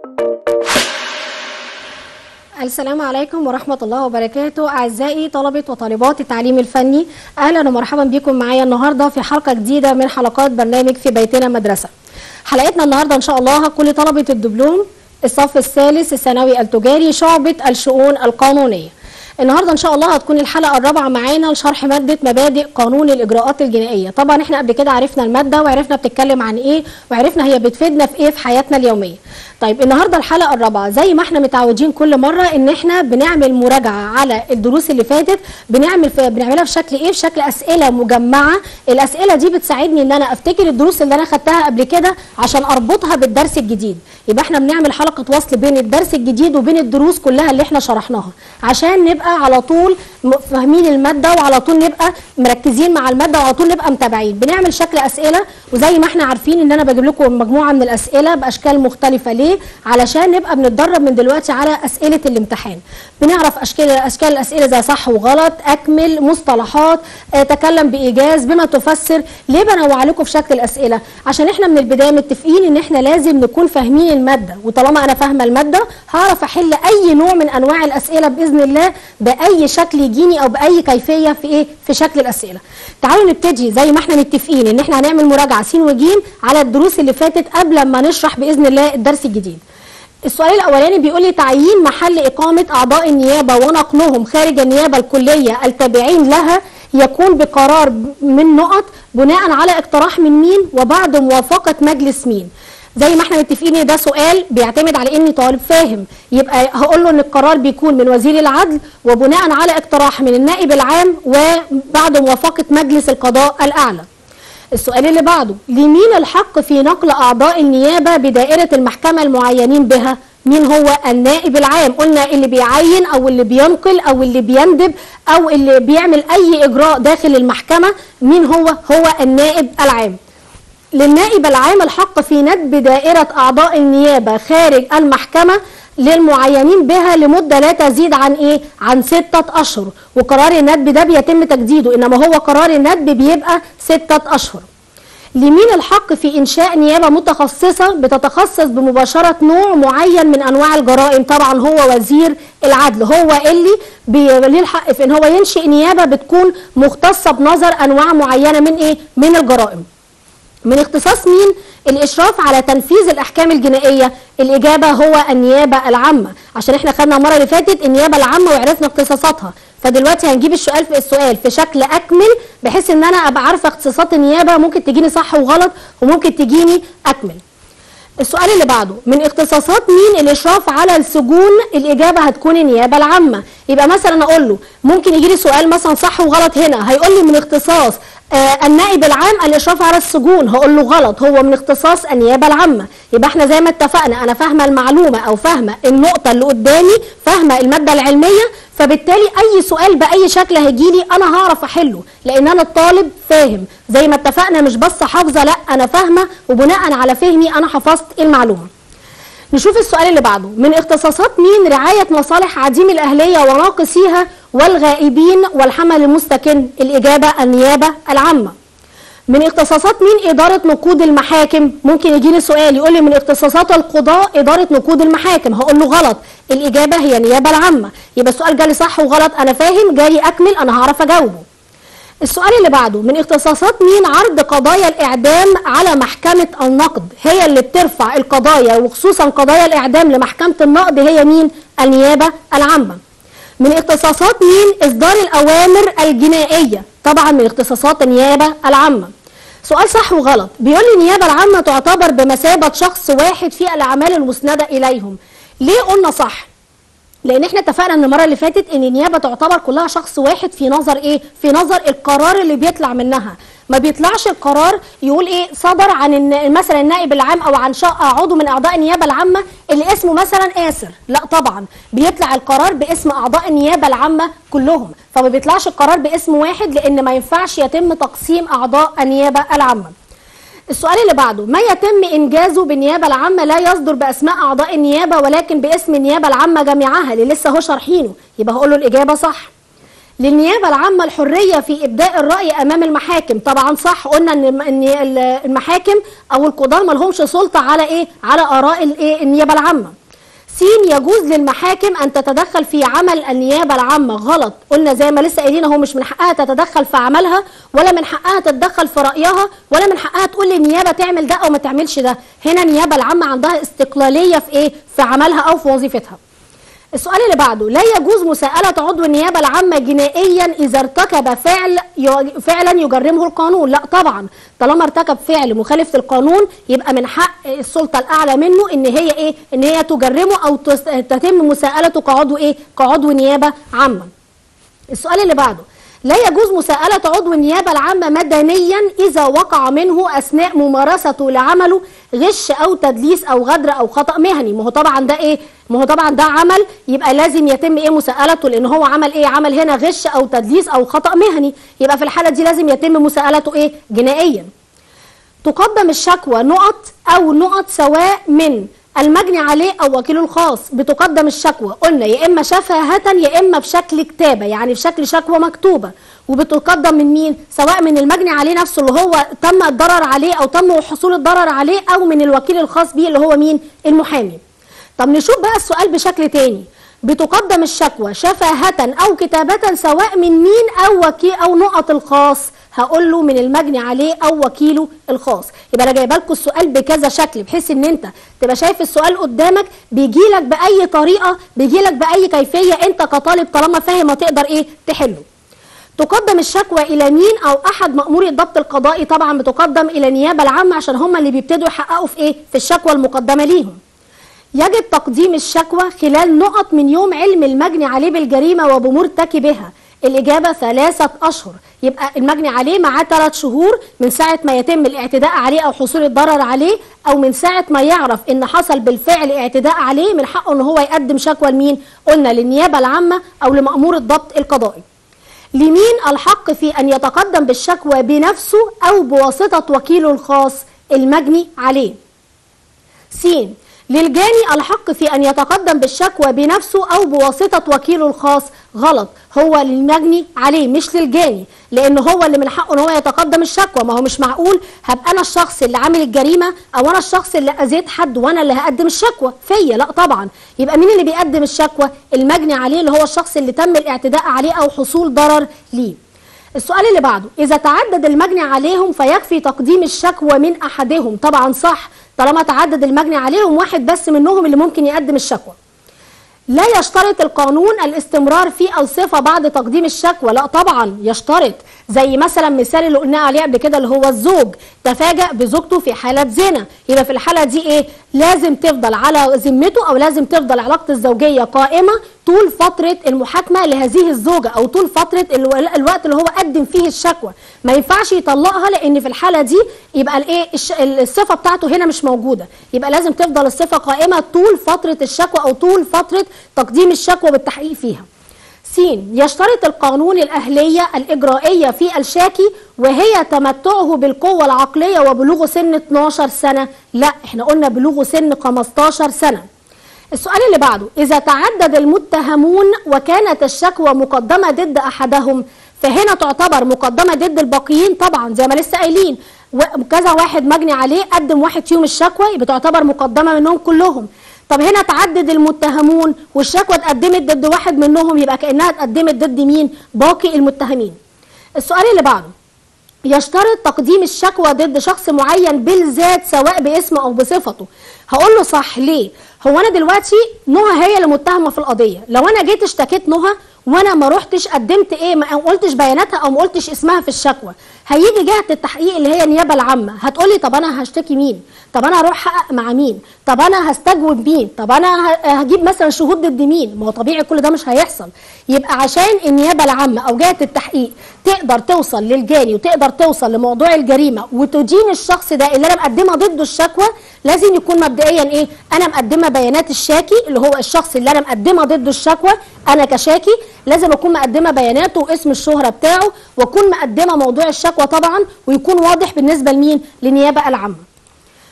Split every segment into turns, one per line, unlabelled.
السلام عليكم ورحمة الله وبركاته أعزائي طلبة وطالبات التعليم الفني أهلا ومرحبا بكم معايا النهاردة في حلقة جديدة من حلقات برنامج في بيتنا مدرسة حلقتنا النهاردة إن شاء الله كل طلبة الدبلوم الصف الثالث الثانوي التجاري شعبة الشؤون القانونية النهارده ان شاء الله هتكون الحلقه الرابعه معانا لشرح ماده مبادئ قانون الاجراءات الجنائيه طبعا احنا قبل كده عرفنا الماده وعرفنا بتتكلم عن ايه وعرفنا هي بتفيدنا في ايه في حياتنا اليوميه طيب النهارده الحلقه الرابعه زي ما احنا متعودين كل مره ان احنا بنعمل مراجعه على الدروس اللي فاتت بنعمل في بنعملها في شكل ايه في شكل اسئله مجمعه الاسئله دي بتساعدني ان انا افتكر الدروس اللي انا خدتها قبل كده عشان اربطها بالدرس الجديد يبقى احنا بنعمل حلقه وصل بين الدرس الجديد وبين الدروس كلها اللي احنا شرحناها عشان نبقى على طول فاهمين الماده وعلى طول نبقى مركزين مع الماده وعلى طول نبقى متابعين بنعمل شكل اسئله وزي ما احنا عارفين ان انا بجيب لكم مجموعه من الاسئله باشكال مختلفه ليه علشان نبقى بنتدرب من دلوقتي على اسئله الامتحان بنعرف اشكال اشكال الاسئله زي صح وغلط اكمل مصطلحات آه، تكلم بايجاز بما تفسر ليه بنوع لكم في شكل الاسئله عشان احنا من البدايه متفقين ان احنا لازم نكون فاهمين الماده وطالما انا فاهمه الماده هعرف احل اي نوع من انواع الاسئله باذن الله باي شكل يجيني او باي كيفيه في ايه في شكل الاسئله تعالوا نبتدي زي ما احنا متفقين ان احنا هنعمل مراجعه س وج على الدروس اللي فاتت قبل ما نشرح باذن الله الدرس الجديد السؤال الاولاني بيقول لي تعيين محل اقامه اعضاء النيابه ونقلهم خارج النيابه الكليه التابعين لها يكون بقرار من نقط بناء على اقتراح من مين وبعد موافقه مجلس مين زي ما احنا متفقين ان ده سؤال بيعتمد على اني طالب فاهم يبقى هقول له ان القرار بيكون من وزير العدل وبناء على اقتراح من النائب العام وبعد موافقه مجلس القضاء الاعلى السؤال اللي بعده لمين الحق في نقل اعضاء النيابه بدائره المحكمه المعينين بها مين هو النائب العام قلنا اللي بيعين او اللي بينقل او اللي بيندب او اللي بيعمل اي اجراء داخل المحكمه مين هو هو النائب العام للنائب العام الحق في ندب دائرة أعضاء النيابة خارج المحكمة للمعينين بها لمدة لا تزيد عن إيه؟ عن ستة أشهر وقرار الندب ده بيتم تجديده إنما هو قرار الندب بيبقى ستة أشهر لمين الحق في إنشاء نيابة متخصصة بتتخصص بمباشرة نوع معين من أنواع الجرائم طبعا هو وزير العدل هو اللي بي- ليه الحق في إن هو ينشئ نيابة بتكون مختصة بنظر أنواع معينة من إيه؟ من الجرائم من اختصاص مين الاشراف على تنفيذ الاحكام الجنائيه الاجابه هو النيابه العامه عشان احنا خدنا المره اللي فاتت النيابه العامه وعرفنا اختصاصاتها فدلوقتي هنجيب السؤال في السؤال في شكل اكمل بحيث ان انا ابقى عارفه اختصاصات النيابه ممكن تجيني صح وغلط وممكن تجيني اكمل السؤال اللي بعده من اختصاصات مين الاشراف على السجون الاجابه هتكون النيابه العامه يبقى مثلا اقول له ممكن يجي لي سؤال مثلا صح وغلط هنا هيقول لي من اختصاص آه النائب العام الاشراف على السجون هقول له غلط هو من اختصاص النيابه العامه يبقى احنا زي ما اتفقنا انا فاهمه المعلومه او فاهمه النقطه اللي قدامي فاهمه الماده العلميه فبالتالي اي سؤال باي شكل هيجي لي انا هعرف احله لان انا الطالب فاهم زي ما اتفقنا مش بس حافظه لا انا فاهمه وبناء على فهمي انا حفظت المعلومه نشوف السؤال اللي بعده من اختصاصات مين رعاية مصالح عديم الأهلية وناقصيها والغائبين والحمل المستكن الإجابة النيابة العامة من اختصاصات مين إدارة نقود المحاكم ممكن يجيني سؤال يقول لي من اختصاصات القضاء إدارة نقود المحاكم هقول له غلط الإجابة هي النيابة العامة يبقى السؤال جالي صح وغلط أنا فاهم جالي أكمل أنا هعرف أجاوبه السؤال اللي بعده من اختصاصات مين عرض قضايا الإعدام على محكمة النقد هي اللي بترفع القضايا وخصوصا قضايا الإعدام لمحكمة النقد هي مين النيابة العامة من اختصاصات مين إصدار الأوامر الجنائية طبعا من اختصاصات النيابة العامة سؤال صح وغلط بيقول لي النيابة العامة تعتبر بمثابة شخص واحد في الأعمال المسندة إليهم ليه قلنا صح لان احنا اتفقنا ان المره اللي فاتت ان النيابه تعتبر كلها شخص واحد في نظر ايه في نظر القرار اللي بيطلع منها ما بيطلعش القرار يقول ايه صدر عن الن- مثلا النائب العام او عن شا- عضو من اعضاء النيابه العامه اللي اسمه مثلا آسر لا طبعا بيطلع القرار باسم اعضاء النيابه العامه كلهم فما بيطلعش القرار باسم واحد لان ما ينفعش يتم تقسيم اعضاء النيابه العامه السؤال اللي بعده ما يتم انجازه بالنيابه العامه لا يصدر باسماء اعضاء النيابه ولكن باسم النيابه العامه جميعها اللي لسه هو شارحينه يبقى هقول له الاجابه صح للنيابه العامه الحريه في ابداء الراي امام المحاكم طبعا صح قلنا ان ان المحاكم او القضاه ما لهمش سلطه على ايه على اراء الايه النيابه العامه سين يجوز للمحاكم ان تتدخل في عمل النيابه العامه غلط قلنا زي ما لسه قايلين اهو مش من حقها تتدخل في عملها ولا من حقها تتدخل في رايها ولا من حقها تقول للنيابه تعمل ده او ما تعملش ده هنا النيابه العامه عندها استقلاليه في ايه في عملها او في وظيفتها السؤال اللي بعده لا يجوز مساءلة عضو النيابة العامة جنائيا إذا ارتكب فعل فعلا يجرمه القانون لا طبعا طالما ارتكب فعل مخالف للقانون يبقى من حق السلطة الأعلى منه إن هي إيه إن هي تجرمه أو تتم مساءلته كعضو إيه كعضو نيابة عامة السؤال اللي بعده لا يجوز مساءلة عضو النيابة العامة مدنيا إذا وقع منه أثناء ممارسته لعمله غش أو تدليس أو غدر أو خطأ مهني ما هو طبعا ده إيه ما هو طبعا ده عمل يبقى لازم يتم إيه مساءلته لأن هو عمل إيه عمل هنا غش أو تدليس أو خطأ مهني يبقى في الحالة دي لازم يتم مساءلته إيه جنائيا تقدم الشكوى نقط أو نقط سواء من المجني عليه او وكيله الخاص بتقدم الشكوى قلنا يا اما شفاهه يا اما بشكل كتابه يعني بشكل شكوى مكتوبه وبتقدم من مين سواء من المجني عليه نفسه اللي هو تم الضرر عليه او تم حصول الضرر عليه او من الوكيل الخاص بيه اللي هو مين المحامي طب نشوف بقى السؤال بشكل تاني بتقدم الشكوى شفاهة أو كتابة سواء من مين أو وكيل أو نقط الخاص هقول له من المجني عليه او وكيله الخاص يبقى انا جايبه لكم السؤال بكذا شكل بحيث ان انت تبقى شايف السؤال قدامك بيجي لك باي طريقه بيجي لك باي كيفيه انت كطالب طالما فاهم هتقدر ايه تحله تقدم الشكوى الى مين او احد ماموري الضبط القضائي طبعا بتقدم الى النيابه العامه عشان هم اللي بيبتدوا يحققوا في ايه في الشكوى المقدمه ليهم يجب تقديم الشكوى خلال نقط من يوم علم المجني عليه بالجريمه وبمرتكبها الإجابة ثلاثة أشهر يبقى المجني عليه معاه ثلاث شهور من ساعة ما يتم الاعتداء عليه أو حصول الضرر عليه أو من ساعة ما يعرف إن حصل بالفعل اعتداء عليه من حقه إن هو يقدم شكوى لمين؟ قلنا للنيابة العامة أو لمأمور الضبط القضائي. لمين الحق في أن يتقدم بالشكوى بنفسه أو بواسطة وكيله الخاص المجني عليه. س للجاني الحق في أن يتقدم بالشكوى بنفسه أو بواسطة وكيله الخاص غلط هو للمجني عليه مش للجاني لأن هو اللي من حقه ان هو يتقدم الشكوى ما هو مش معقول هبقى أنا الشخص اللي عامل الجريمة أو أنا الشخص اللي أذيت حد وأنا اللي هقدم الشكوى فيا لا طبعا يبقى مين اللي بيقدم الشكوى المجني عليه اللي هو الشخص اللي تم الاعتداء عليه أو حصول ضرر ليه السؤال اللي بعده إذا تعدد المجني عليهم فيكفي تقديم الشكوى من أحدهم طبعا صح طالما تعدد المجني عليهم واحد بس منهم اللي ممكن يقدم الشكوى لا يشترط القانون الاستمرار في الصفه بعد تقديم الشكوى لا طبعا يشترط زي مثلا مثال اللي قلنا عليه قبل كده اللي هو الزوج تفاجأ بزوجته في حاله زنا يبقى في الحاله دي ايه لازم تفضل على ذمته او لازم تفضل علاقه الزوجيه قائمه طول فتره المحاكمه لهذه الزوجه او طول فتره الوقت اللي هو قدم فيه الشكوى ما ينفعش يطلقها لان في الحاله دي يبقى الايه الصفه بتاعته هنا مش موجوده يبقى لازم تفضل الصفه قائمه طول فتره الشكوى او طول فتره تقديم الشكوى بالتحقيق فيها س يشترط القانون الأهلية الإجرائية في الشاكي وهي تمتعه بالقوة العقلية وبلوغ سن 12 سنة لا احنا قلنا بلوغ سن 15 سنة السؤال اللي بعده إذا تعدد المتهمون وكانت الشكوى مقدمة ضد أحدهم فهنا تعتبر مقدمة ضد الباقيين طبعا زي ما لسه قايلين وكذا واحد مجني عليه قدم واحد فيهم الشكوى يبقى تعتبر مقدمة منهم كلهم طب هنا تعدد المتهمون والشكوى اتقدمت ضد واحد منهم يبقى كانها اتقدمت ضد مين باقي المتهمين السؤال اللي بعده يشترط تقديم الشكوى ضد شخص معين بالذات سواء باسمه او بصفته هقول له صح ليه هو انا دلوقتي نهى هي اللي متهمه في القضيه لو انا جيت اشتكيت نهى وانا ما رحتش قدمت ايه ما قلتش بياناتها او ما قلتش اسمها في الشكوى هيجي جهه التحقيق اللي هي النيابه العامه هتقولي طب انا هشتكي مين طب انا هروح احقق مع مين طب انا هستجوب مين طب انا هجيب مثلا شهود ضد مين ما هو طبيعي كل ده مش هيحصل يبقى عشان النيابه العامه او جهه التحقيق تقدر توصل للجاني وتقدر توصل لموضوع الجريمه وتدين الشخص ده اللي انا مقدمه ضده الشكوى لازم يكون مبدئيا ايه انا مقدمه بيانات الشاكي اللي هو الشخص اللي انا مقدمه ضده الشكوى انا كشاكي لازم اكون مقدمه بياناته واسم الشهره بتاعه واكون مقدمه موضوع الشكوى طبعا ويكون واضح بالنسبه لمين للنيابه العامه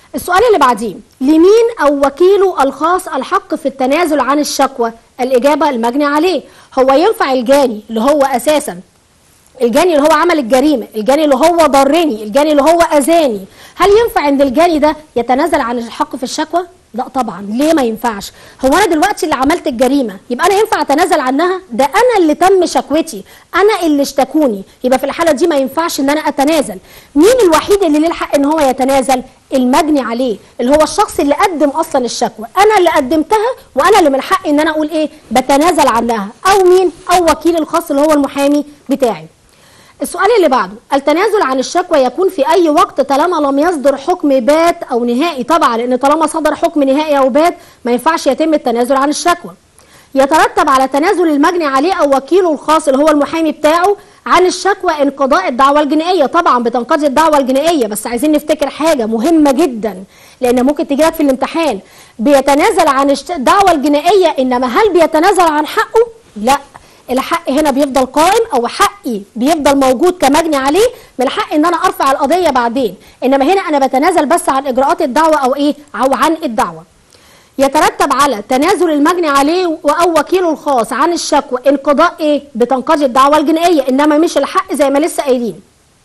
السؤال اللي بعديه لمين او وكيله الخاص الحق في التنازل عن الشكوى الاجابه المجني عليه هو ينفع الجاني اللي هو اساسا الجاني اللي هو عمل الجريمه الجاني اللي هو ضرني الجاني اللي هو اذاني هل ينفع ان الجاني ده يتنازل عن الحق في الشكوى لا طبعا ليه ما ينفعش هو انا دلوقتي اللي عملت الجريمه يبقى انا ينفع اتنازل عنها ده انا اللي تم شكوتي انا اللي اشتكوني يبقى في الحاله دي ما ينفعش ان انا اتنازل مين الوحيد اللي ليه الحق ان هو يتنازل المجني عليه اللي هو الشخص اللي قدم اصلا الشكوى انا اللي قدمتها وانا اللي من حقي ان انا اقول ايه بتنازل عنها او مين او وكيل الخاص اللي هو المحامي بتاعي السؤال اللي بعده التنازل عن الشكوى يكون في اي وقت طالما لم يصدر حكم بات او نهائي طبعا لان طالما صدر حكم نهائي او بات ما ينفعش يتم التنازل عن الشكوى يترتب على تنازل المجني عليه او وكيله الخاص اللي هو المحامي بتاعه عن الشكوى انقضاء الدعوى الجنائيه طبعا بتنقضي الدعوى الجنائيه بس عايزين نفتكر حاجه مهمه جدا لان ممكن تجي لك في الامتحان بيتنازل عن الدعوى الجنائيه انما هل بيتنازل عن حقه لا الحق هنا بيفضل قائم او حقي بيفضل موجود كمجني عليه من الحق ان انا ارفع القضيه بعدين انما هنا انا بتنازل بس عن اجراءات الدعوه او ايه او عن الدعوه يترتب على تنازل المجني عليه او وكيله الخاص عن الشكوى انقضاء ايه بتنقضي الدعوه الجنائيه انما مش الحق زي ما لسه قايلين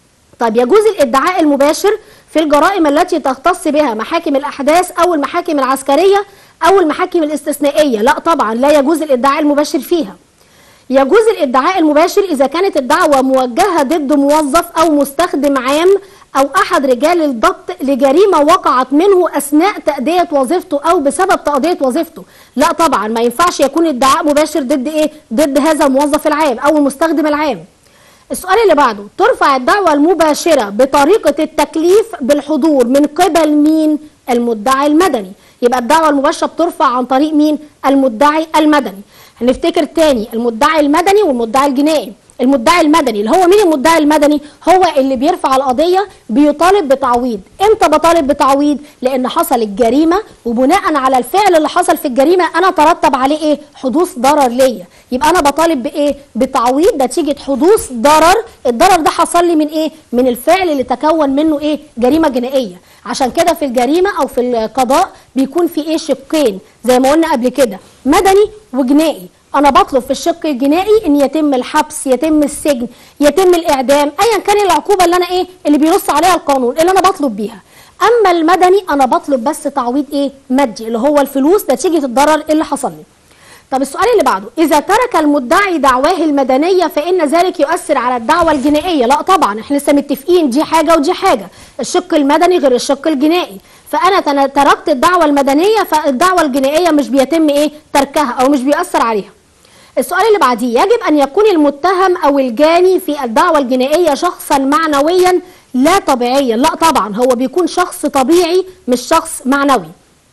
طب يجوز الادعاء المباشر في الجرائم التي تختص بها محاكم الاحداث او المحاكم العسكريه او المحاكم الاستثنائيه لا طبعا لا يجوز الادعاء المباشر فيها يجوز الادعاء المباشر إذا كانت الدعوة موجهة ضد موظف أو مستخدم عام أو أحد رجال الضبط لجريمة وقعت منه أثناء تأدية وظيفته أو بسبب تأدية وظيفته لا طبعا ما ينفعش يكون ادعاء مباشر ضد إيه ضد هذا الموظف العام أو المستخدم العام السؤال اللي بعده ترفع الدعوة المباشرة بطريقة التكليف بالحضور من قبل مين المدعي المدني يبقى الدعوة المباشرة بترفع عن طريق مين المدعي المدني هنفتكر تاني المدعي المدني والمدعي الجنائي المدعي المدني اللي هو مين المدعي المدني هو اللي بيرفع القضيه بيطالب بتعويض امتى بطالب بتعويض لان حصل الجريمه وبناء على الفعل اللي حصل في الجريمه انا ترتب عليه ايه حدوث ضرر ليا يبقى انا بطالب بايه بتعويض نتيجه حدوث ضرر الضرر ده حصل لي من ايه من الفعل اللي تكون منه ايه جريمه جنائيه عشان كده في الجريمه او في القضاء بيكون في ايه شقين زي ما قلنا قبل كده مدني وجنائي انا بطلب في الشق الجنائي ان يتم الحبس يتم السجن يتم الاعدام ايا كان العقوبه اللي انا ايه اللي بينص عليها القانون اللي انا بطلب بيها اما المدني انا بطلب بس تعويض ايه مادي اللي هو الفلوس نتيجه الضرر اللي حصل لي طب السؤال اللي بعده اذا ترك المدعي دعواه المدنيه فان ذلك يؤثر على الدعوه الجنائيه لا طبعا احنا لسه متفقين دي حاجه ودي حاجه الشق المدني غير الشق الجنائي فانا تركت الدعوه المدنيه فالدعوه الجنائيه مش بيتم ايه تركها او مش بيأثر عليها السؤال اللي بعديه يجب ان يكون المتهم او الجاني في الدعوه الجنائيه شخصا معنويا لا طبيعيا لا طبعا هو بيكون شخص طبيعي مش شخص معنوي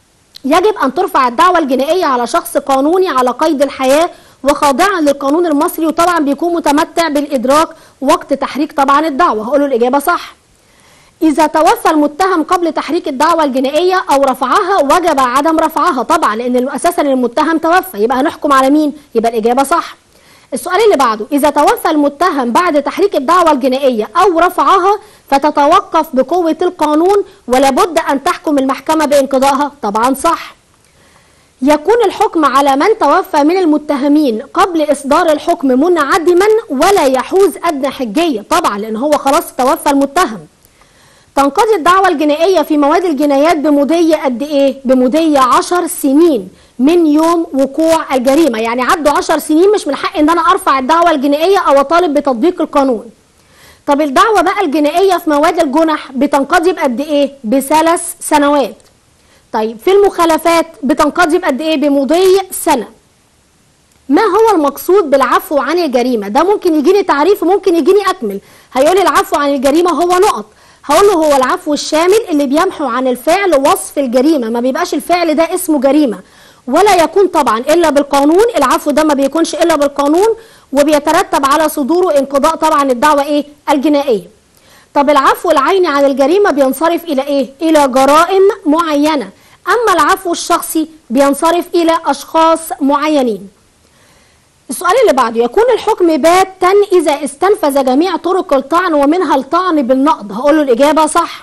يجب ان ترفع الدعوه الجنائيه على شخص قانوني على قيد الحياه وخاضعا للقانون المصري وطبعا بيكون متمتع بالادراك وقت تحريك طبعا الدعوه هقول له الاجابه صح إذا توفى المتهم قبل تحريك الدعوة الجنائية أو رفعها وجب عدم رفعها طبعا لأن أساسا المتهم توفى يبقى هنحكم على مين؟ يبقى الإجابة صح. السؤال اللي بعده إذا توفى المتهم بعد تحريك الدعوة الجنائية أو رفعها فتتوقف بقوة القانون ولابد أن تحكم المحكمة بانقضائها طبعا صح. يكون الحكم على من توفى من المتهمين قبل إصدار الحكم منعدما ولا يحوز أدنى حجية طبعا لأن هو خلاص توفى المتهم. تنقضي الدعوة الجنائية في مواد الجنايات بمضي قد إيه؟ بمضي 10 سنين من يوم وقوع الجريمة يعني عدوا 10 سنين مش من حق إن أنا أرفع الدعوة الجنائية أو أطالب بتطبيق القانون طب الدعوة بقى الجنائية في مواد الجنح بتنقضي بقد إيه؟ بثلاث سنوات طيب في المخالفات بتنقضي بقد إيه؟ بمضي سنة ما هو المقصود بالعفو عن الجريمة؟ ده ممكن يجيني تعريف وممكن يجيني أكمل هيقولي العفو عن الجريمة هو نقط هقول له هو العفو الشامل اللي بيمحو عن الفعل وصف الجريمه ما بيبقاش الفعل ده اسمه جريمه ولا يكون طبعا الا بالقانون العفو ده ما بيكونش الا بالقانون وبيترتب على صدوره انقضاء طبعا الدعوه ايه الجنائيه طب العفو العيني عن الجريمه بينصرف الى ايه الى جرائم معينه اما العفو الشخصي بينصرف الى اشخاص معينين السؤال اللي بعده يكون الحكم باتا إذا استنفذ جميع طرق الطعن ومنها الطعن بالنقض هقول له الإجابة صح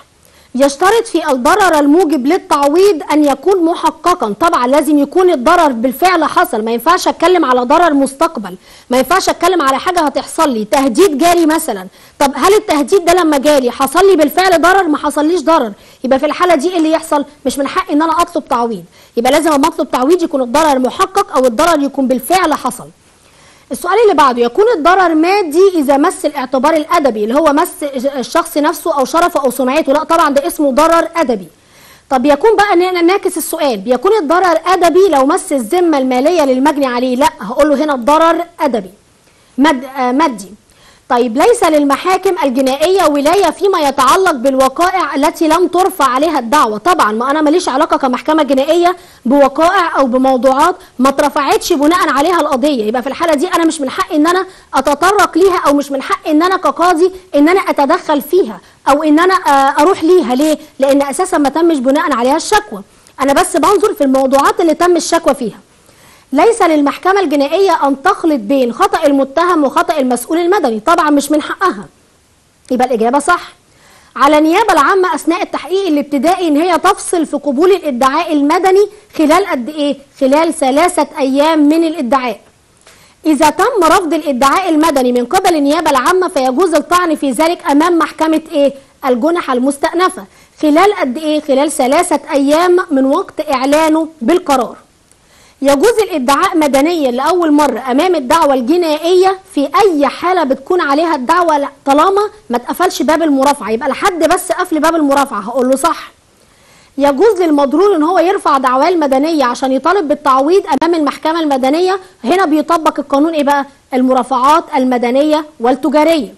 يشترط في الضرر الموجب للتعويض ان يكون محققا طبعا لازم يكون الضرر بالفعل حصل ما ينفعش اتكلم على ضرر مستقبل ما ينفعش اتكلم على حاجه هتحصل لي تهديد جالي مثلا طب هل التهديد ده لما جالي حصل لي بالفعل ضرر ما حصليش ضرر يبقى في الحاله دي ايه اللي يحصل مش من حقي ان انا اطلب تعويض يبقى لازم لما اطلب تعويض يكون الضرر محقق او الضرر يكون بالفعل حصل السؤال اللي بعده يكون الضرر مادي اذا مس الاعتبار الادبي اللي هو مس الشخص نفسه او شرفه او سمعته لا طبعا ده اسمه ضرر ادبي طب يكون بقى ن- نعكس السؤال بيكون الضرر ادبي لو مس الذمه الماليه للمجني عليه لا هقول له هنا الضرر ادبي مد آه مادي طيب ليس للمحاكم الجنائية ولاية فيما يتعلق بالوقائع التي لم ترفع عليها الدعوة طبعا ما أنا ماليش علاقة كمحكمة جنائية بوقائع أو بموضوعات ما اترفعتش بناء عليها القضية يبقى في الحالة دي أنا مش من حقي إن أنا أتطرق ليها أو مش من حقي إن أنا كقاضي إن أنا أتدخل فيها أو إن أنا آه، أروح ليها ليه؟ لأن أساسا ما تمش بناء عليها الشكوى أنا بس بنظر في الموضوعات اللي تم الشكوى فيها ليس للمحكمة الجنائية أن تخلط بين خطأ المتهم وخطأ المسؤول المدني طبعا مش من حقها يبقى الإجابة صح على النيابة العامة أثناء التحقيق الابتدائي إن هي تفصل في قبول الادعاء المدني خلال قد إيه؟ خلال ثلاثة أيام من الادعاء إذا تم رفض الادعاء المدني من قبل النيابة العامة فيجوز الطعن في ذلك أمام محكمة إيه؟ الجنح المستأنفة خلال قد إيه؟ خلال ثلاثة أيام من وقت إعلانه بالقرار يجوز الادعاء مدنيا لأول مرة أمام الدعوة الجنائية في أي حالة بتكون عليها الدعوة لا- طالما ما اتقفلش باب المرافعة يبقى لحد بس قفل باب المرافعة هقول له صح يجوز للمضرور ان هو يرفع دعواه المدنيه عشان يطالب بالتعويض امام المحكمه المدنيه هنا بيطبق القانون ايه بقى المرافعات المدنيه والتجاريه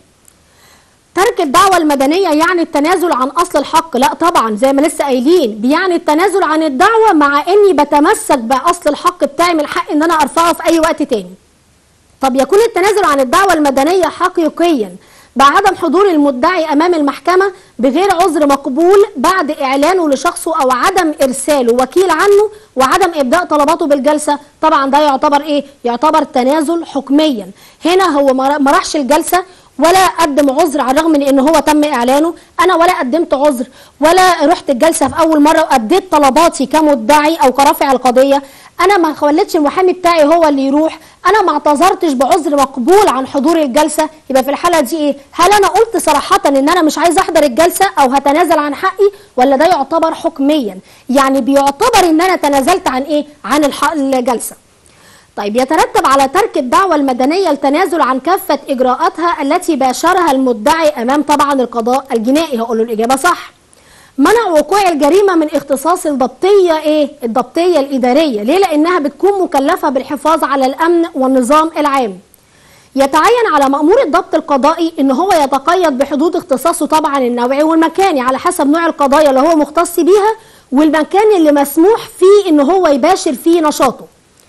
ترك الدعوة المدنية يعني التنازل عن أصل الحق لا طبعا زي ما لسه قايلين بيعني التنازل عن الدعوة مع إني بتمسك بأصل الحق بتاعي من حق إن أنا أرفعه في أي وقت تاني طب يكون التنازل عن الدعوة المدنية حقيقيا بعدم حضور المدعي أمام المحكمة بغير عذر مقبول بعد إعلانه لشخصه أو عدم إرساله وكيل عنه وعدم إبداء طلباته بالجلسة طبعا ده يعتبر إيه؟ يعتبر تنازل حكميا هنا هو ما ما راحش الجلسة ولا قدم عذر على الرغم من ان هو تم اعلانه انا ولا قدمت عذر ولا رحت الجلسه في اول مره واديت طلباتي كمدعي او كرافع القضيه انا ما خليتش المحامي بتاعي هو اللي يروح انا ما اعتذرتش بعذر مقبول عن حضور الجلسه يبقى في الحاله دي ايه هل انا قلت صراحه ان انا مش عايز احضر الجلسه او هتنازل عن حقي ولا ده يعتبر حكميا يعني بيعتبر ان انا تنازلت عن ايه عن الح- الجلسه طيب يترتب على ترك الدعوة المدنية التنازل عن كافة إجراءاتها التي باشرها المدعي أمام طبعا القضاء الجنائي هقول له الإجابة صح منع وقوع الجريمة من اختصاص الضبطية إيه؟ الضبطية الإدارية ليه؟ لأنها بتكون مكلفة بالحفاظ على الأمن والنظام العام يتعين على مأمور الضبط القضائي ان هو يتقيد بحدود اختصاصه طبعا النوعي والمكاني على حسب نوع القضايا اللي هو مختص بيها والمكان اللي مسموح فيه ان هو يباشر فيه نشاطه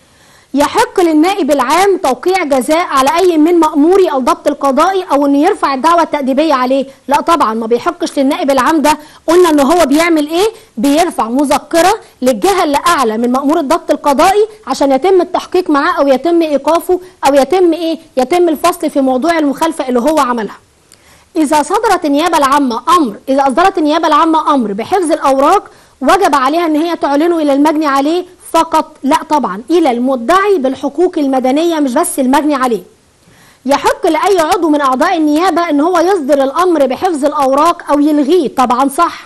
يحق للنائب العام توقيع جزاء على اي من مأموري الضبط القضائي او انه يرفع الدعوة التأديبية عليه لا طبعا ما بيحقش للنائب العام ده قلنا ان هو بيعمل ايه بيرفع مذكرة للجهة اللي اعلى من مأمور الضبط القضائي عشان يتم التحقيق معاه او يتم ايقافه او يتم ايه يتم الفصل في موضوع المخالفة اللي هو عملها إذا صدرت النيابة العامة أمر إذا أصدرت النيابة العامة أمر بحفظ الأوراق وجب عليها إن هي تعلنه إلى المجني عليه فقط لا طبعا إلى المدعي بالحقوق المدنية مش بس المجني عليه يحق لأي عضو من أعضاء النيابة إن هو يصدر الأمر بحفظ الأوراق أو يلغيه طبعا صح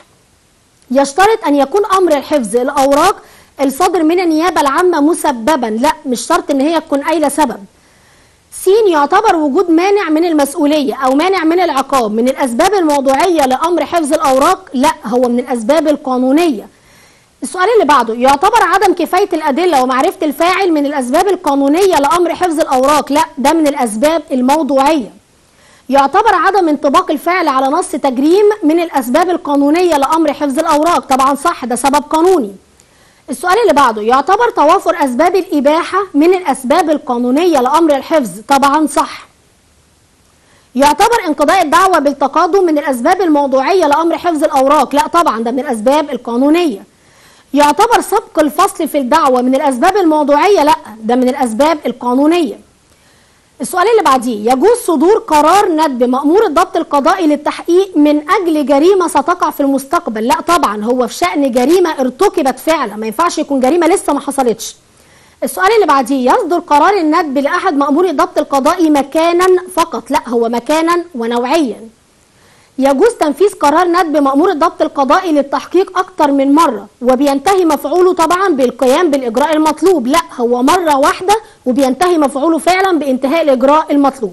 يشترط أن يكون أمر الحفظ الأوراق الصادر من النيابة العامة مسببا لا مش شرط إن هي تكون قايلة سبب سين يعتبر وجود مانع من المسؤولية أو مانع من العقاب من الأسباب الموضوعية لأمر حفظ الأوراق لا هو من الأسباب القانونية السؤال اللي بعده يعتبر عدم كفاية الأدلة ومعرفة الفاعل من الأسباب القانونية لأمر حفظ الأوراق لا ده من الأسباب الموضوعية يعتبر عدم انطباق الفعل على نص تجريم من الأسباب القانونية لأمر حفظ الأوراق طبعا صح ده سبب قانوني السؤال اللي بعده يعتبر توافر أسباب الإباحة من الأسباب القانونية لأمر الحفظ طبعا صح يعتبر انقضاء الدعوة بالتقادم من الأسباب الموضوعية لأمر حفظ الأوراق لا طبعا ده من الأسباب القانونية يعتبر سبق الفصل في الدعوة من الأسباب الموضوعية لا ده من الأسباب القانونية السؤال اللي بعديه يجوز صدور قرار ندب مأمور الضبط القضائي للتحقيق من أجل جريمة ستقع في المستقبل لا طبعا هو في شأن جريمة ارتكبت فعلا ما ينفعش يكون جريمة لسه ما حصلتش السؤال اللي بعديه يصدر قرار الندب لأحد مأموري الضبط القضائي مكانا فقط لا هو مكانا ونوعيا يجوز تنفيذ قرار ندب مأمور الضبط القضائي للتحقيق أكتر من مرة وبينتهي مفعوله طبعا بالقيام بالإجراء المطلوب لا هو مرة واحدة وبينتهي مفعوله فعلا بانتهاء الإجراء المطلوب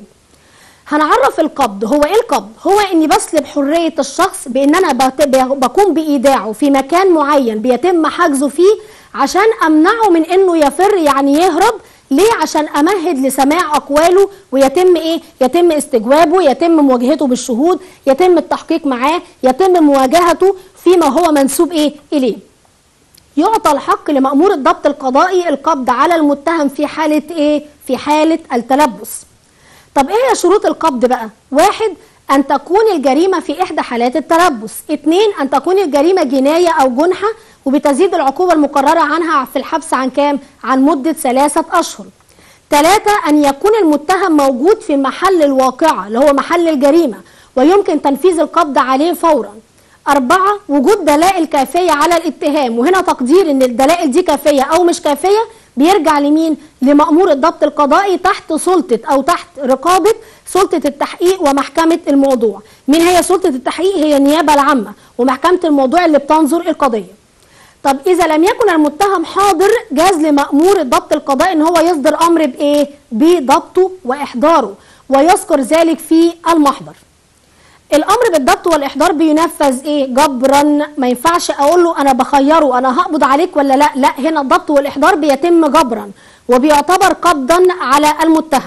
هنعرف القبض هو ايه القبض هو اني بسلب حريه الشخص بان انا بت- بقوم بايداعه في مكان معين بيتم حجزه فيه عشان امنعه من انه يفر يعني يهرب ليه عشان امهد لسماع اقواله ويتم ايه يتم استجوابه يتم مواجهته بالشهود يتم التحقيق معاه يتم مواجهته فيما هو منسوب ايه اليه يعطى الحق لمأمور الضبط القضائي القبض على المتهم في حالة ايه في حالة التلبس طب ايه هي شروط القبض بقى واحد ان تكون الجريمة في احدى حالات التلبس اتنين ان تكون الجريمة جناية او جنحة وبتزيد العقوبة المقررة عنها في الحبس عن كام عن مدة ثلاثة اشهر ثلاثة أن يكون المتهم موجود في محل الواقعة اللي هو محل الجريمة ويمكن تنفيذ القبض عليه فورا أربعة وجود دلائل كافية على الاتهام وهنا تقدير إن الدلائل دي كافية أو مش كافية بيرجع لمين؟ لمأمور الضبط القضائي تحت سلطة أو تحت رقابة سلطة التحقيق ومحكمة الموضوع مين هي سلطة التحقيق؟ هي النيابة العامة ومحكمة الموضوع اللي بتنظر القضية طب إذا لم يكن المتهم حاضر جاز لمأمور الضبط القضائي إن هو يصدر أمر بإيه؟ بضبطه وإحضاره ويذكر ذلك في المحضر. الأمر بالضبط والإحضار بينفذ إيه؟ جبرا ما ينفعش أقول له أنا بخيره أنا هقبض عليك ولا لا؟ لا هنا الضبط والإحضار بيتم جبرا وبيعتبر قبضا على المتهم.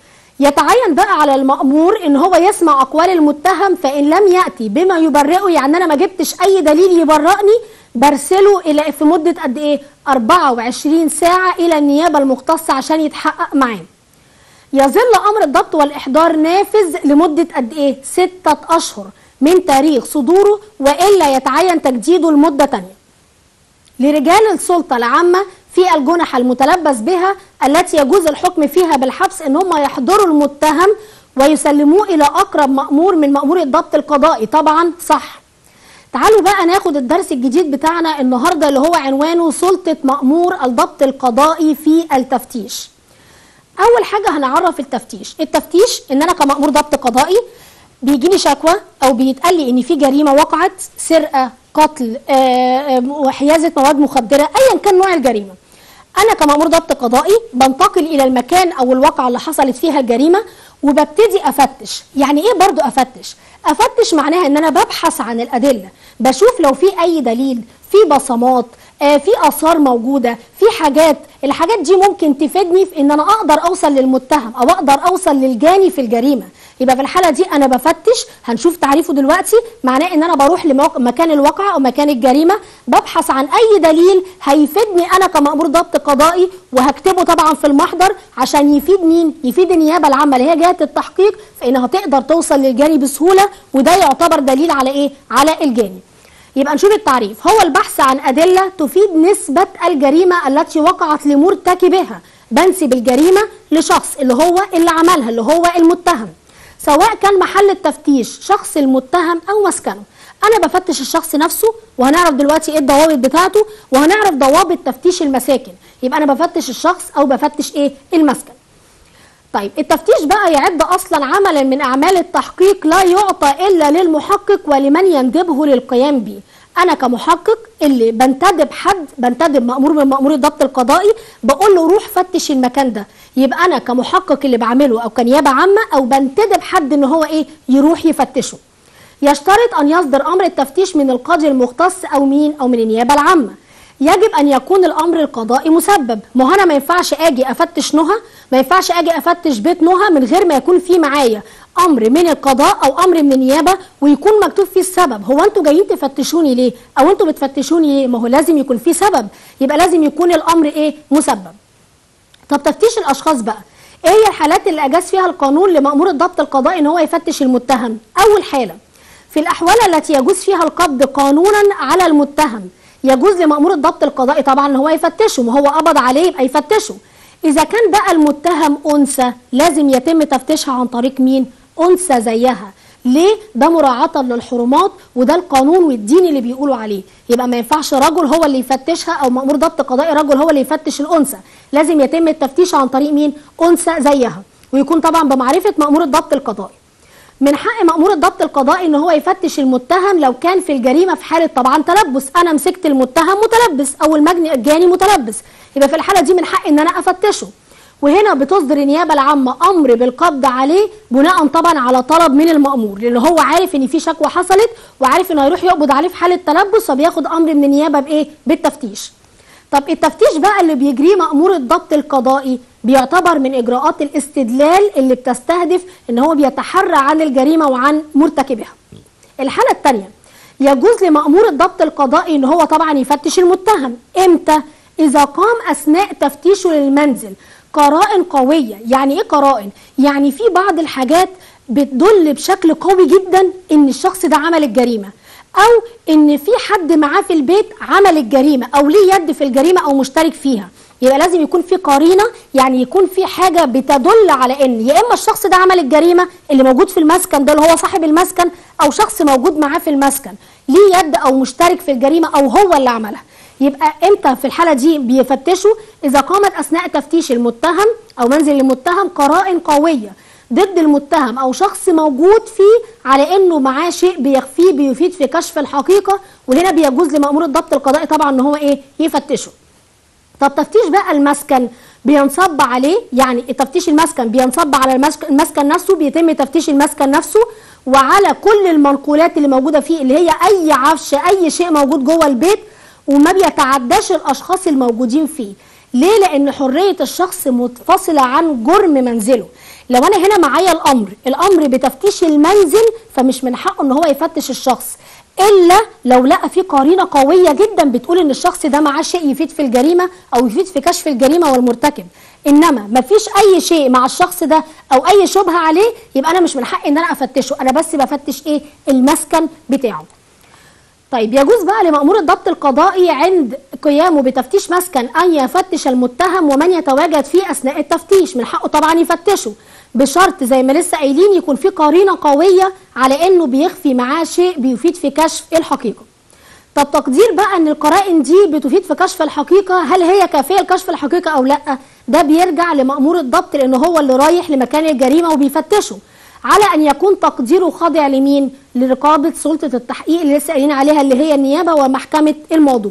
يتعين بقى على المأمور ان هو يسمع اقوال المتهم فان لم ياتي بما يبرئه يعني انا ما جبتش اي دليل يبرئني برسله الى في مده قد ايه 24 ساعه الى النيابه المختصه عشان يتحقق معاه يظل امر الضبط والاحضار نافذ لمده قد ايه ستة اشهر من تاريخ صدوره والا يتعين تجديده لمده تانية لرجال السلطة العامة في الجنح المتلبس بها التي يجوز الحكم فيها بالحبس ان هم يحضروا المتهم ويسلموه الى اقرب مأمور من مأمور الضبط القضائي طبعا صح تعالوا بقى ناخد الدرس الجديد بتاعنا النهارده اللي هو عنوانه سلطة مأمور الضبط القضائي في التفتيش اول حاجه هنعرف التفتيش التفتيش ان انا كمأمور ضبط قضائي بيجيني شكوى او بيتقال لي ان في جريمه وقعت سرقه قتل آه، آه، وحيازه مواد مخدره ايا كان نوع الجريمه انا كمأمور ضبط قضائي بنتقل الى المكان او الواقعه اللي حصلت فيها الجريمه وببتدي افتش يعني ايه برضو افتش افتش معناها ان انا ببحث عن الادله بشوف لو في اي دليل في بصمات آه، في اثار موجوده في حاجات الحاجات دي ممكن تفيدني في ان انا اقدر اوصل للمتهم او اقدر اوصل للجاني في الجريمه يبقى في الحاله دي انا بفتش هنشوف تعريفه دلوقتي معناه ان انا بروح لمكان الواقعه او مكان الجريمه ببحث عن اي دليل هيفيدني انا كمأمور ضبط قضائي وهكتبه طبعا في المحضر عشان يفيد مين يفيد النيابه العامه اللي هي جهه التحقيق فانها تقدر توصل للجاني بسهوله وده يعتبر دليل على ايه على الجاني يبقى نشوف التعريف هو البحث عن أدلة تفيد نسبة الجريمة التي وقعت لمرتكبها بنسب الجريمة لشخص اللي هو اللي عملها اللي هو المتهم سواء كان محل التفتيش شخص المتهم أو مسكنه أنا بفتش الشخص نفسه وهنعرف دلوقتي إيه الضوابط بتاعته وهنعرف ضوابط تفتيش المساكن يبقى أنا بفتش الشخص أو بفتش إيه المسكن طيب التفتيش بقى يعد اصلا عملا من اعمال التحقيق لا يعطى الا للمحقق ولمن يندبه للقيام به انا كمحقق اللي بنتدب حد بنتدب مامور من مامور الضبط القضائي بقول له روح فتش المكان ده يبقى انا كمحقق اللي بعمله او كنيابه عامه او بنتدب حد ان هو ايه يروح يفتشه يشترط ان يصدر امر التفتيش من القاضي المختص او مين او من النيابه العامه يجب ان يكون الامر القضائي مسبب ما هو انا ما ينفعش اجي افتش نهى ما ينفعش اجي افتش بيت نهى من غير ما يكون في معايا امر من القضاء او امر من النيابه ويكون مكتوب فيه السبب هو انتوا جايين تفتشوني ليه او انتوا بتفتشوني ليه ما هو لازم يكون في سبب يبقى لازم يكون الامر ايه مسبب طب تفتيش الاشخاص بقى ايه هي الحالات اللي اجاز فيها القانون لمأمور الضبط القضائي ان هو يفتش المتهم اول حاله في الاحوال التي يجوز فيها القبض قانونا على المتهم يجوز لمأمور الضبط القضائي طبعا ان هو يفتشه ما هو قبض عليه يبقى يفتشه اذا كان بقى المتهم انثى لازم يتم تفتيشها عن طريق مين انثى زيها ليه ده مراعاه للحرمات وده القانون والدين اللي بيقولوا عليه يبقى ما ينفعش رجل هو اللي يفتشها او مامور ضبط قضائي رجل هو اللي يفتش الانثى لازم يتم التفتيش عن طريق مين انثى زيها ويكون طبعا بمعرفه مامور الضبط القضائي من حق مأمور الضبط القضائي ان هو يفتش المتهم لو كان في الجريمه في حاله طبعا تلبس انا مسكت المتهم متلبس او المجني الجاني متلبس يبقى في الحاله دي من حق ان انا افتشه وهنا بتصدر النيابه العامه امر بالقبض عليه بناء طبعا على طلب من المامور لان هو عارف ان في شكوى حصلت وعارف انه هيروح يقبض عليه في حاله تلبس فبياخد امر من النيابه بايه بالتفتيش طب التفتيش بقى اللي بيجريه مأمور الضبط القضائي بيعتبر من إجراءات الاستدلال اللي بتستهدف إن هو بيتحرى عن الجريمة وعن مرتكبها. الحالة الثانية يجوز لمأمور الضبط القضائي إن هو طبعا يفتش المتهم، إمتى؟ إذا قام أثناء تفتيشه للمنزل قرائن قوية، يعني إيه قرائن؟ يعني في بعض الحاجات بتدل بشكل قوي جدا إن الشخص ده عمل الجريمة. او ان في حد معاه في البيت عمل الجريمه او ليه يد في الجريمه او مشترك فيها يبقى لازم يكون في قرينه يعني يكون في حاجه بتدل على ان يا اما الشخص ده عمل الجريمه اللي موجود في المسكن ده اللي هو صاحب المسكن او شخص موجود معاه في المسكن ليه يد او مشترك في الجريمه او هو اللي عملها يبقى امتى في الحاله دي بيفتشوا اذا قامت اثناء تفتيش المتهم او منزل المتهم قرائن قويه ضد المتهم او شخص موجود فيه على انه معاه شيء بيخفيه بيفيد في كشف الحقيقه وهنا بيجوز لمامور الضبط القضائي طبعا ان هو ايه يفتشه طب تفتيش بقى المسكن بينصب عليه يعني تفتيش المسكن بينصب على المسكن, المسكن نفسه بيتم تفتيش المسكن نفسه وعلى كل المنقولات اللي موجوده فيه اللي هي اي عفش اي شيء موجود جوه البيت وما بيتعداش الاشخاص الموجودين فيه ليه لان حريه الشخص منفصله عن جرم منزله لو انا هنا معايا الامر الامر بتفتيش المنزل فمش من حقه ان هو يفتش الشخص الا لو لقى في قرينه قويه جدا بتقول ان الشخص ده معاه شيء يفيد في الجريمه او يفيد في كشف الجريمه والمرتكب انما مفيش اي شيء مع الشخص ده او اي شبهه عليه يبقى انا مش من حقي ان انا افتشه انا بس بفتش ايه المسكن بتاعه طيب يجوز بقى لمأمور الضبط القضائي عند قيامه بتفتيش مسكن أن يفتش المتهم ومن يتواجد فيه أثناء التفتيش من حقه طبعا يفتشه بشرط زي ما لسه قايلين يكون في قرينة قوية على إنه بيخفي معاه شيء بيفيد في كشف الحقيقة طب تقدير بقى ان القرائن دي بتفيد في كشف الحقيقه هل هي كافيه لكشف الحقيقه او لا ده بيرجع لمأمور الضبط لان هو اللي رايح لمكان الجريمه وبيفتشه على ان يكون تقديره خاضع لمين لرقابه سلطه التحقيق اللي لسه قايلين عليها اللي هي النيابه ومحكمه الموضوع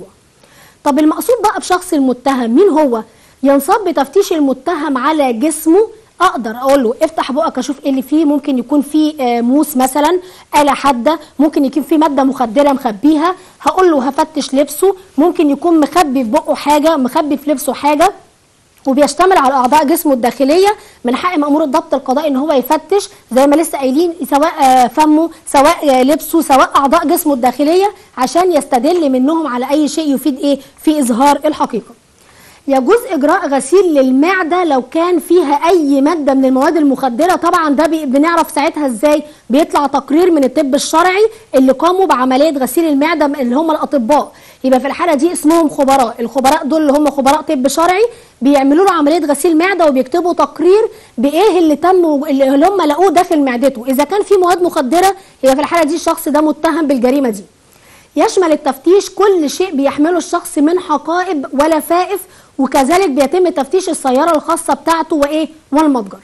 طب المقصود بقى بشخص المتهم مين هو ينصب بتفتيش المتهم على جسمه اقدر اقول له افتح بقك اشوف ايه اللي فيه ممكن يكون فيه آه، موس مثلا آلة حادة ممكن يكون فيه مادة مخدرة مخبيها هقول له هفتش لبسه ممكن يكون مخبي في بقه حاجة مخبي في لبسه حاجة وبيشتمل على اعضاء جسمه الداخليه من حق مامور الضبط القضائي ان هو يفتش زي ما لسه قايلين سواء آه، فمه سواء آه، لبسه سواء اعضاء جسمه الداخليه عشان يستدل منهم على اي شيء يفيد ايه في اظهار الحقيقه يجوز اجراء غسيل للمعده لو كان فيها اي ماده من المواد المخدره طبعا ده بي- بنعرف ساعتها ازاي بيطلع تقرير من الطب الشرعي اللي قاموا بعمليه غسيل المعده اللي هم الاطباء يبقى في الحاله دي اسمهم خبراء الخبراء دول اللي هم خبراء طب شرعي بيعملوا له عمليه غسيل معده وبيكتبوا تقرير بايه اللي تم و- اللي هم لقوه داخل معدته اذا كان في مواد مخدره يبقى في الحاله دي الشخص ده متهم بالجريمه دي يشمل التفتيش كل شيء بيحمله الشخص من حقائب ولفائف وكذلك بيتم تفتيش السيارة الخاصة بتاعته وإيه والمتجر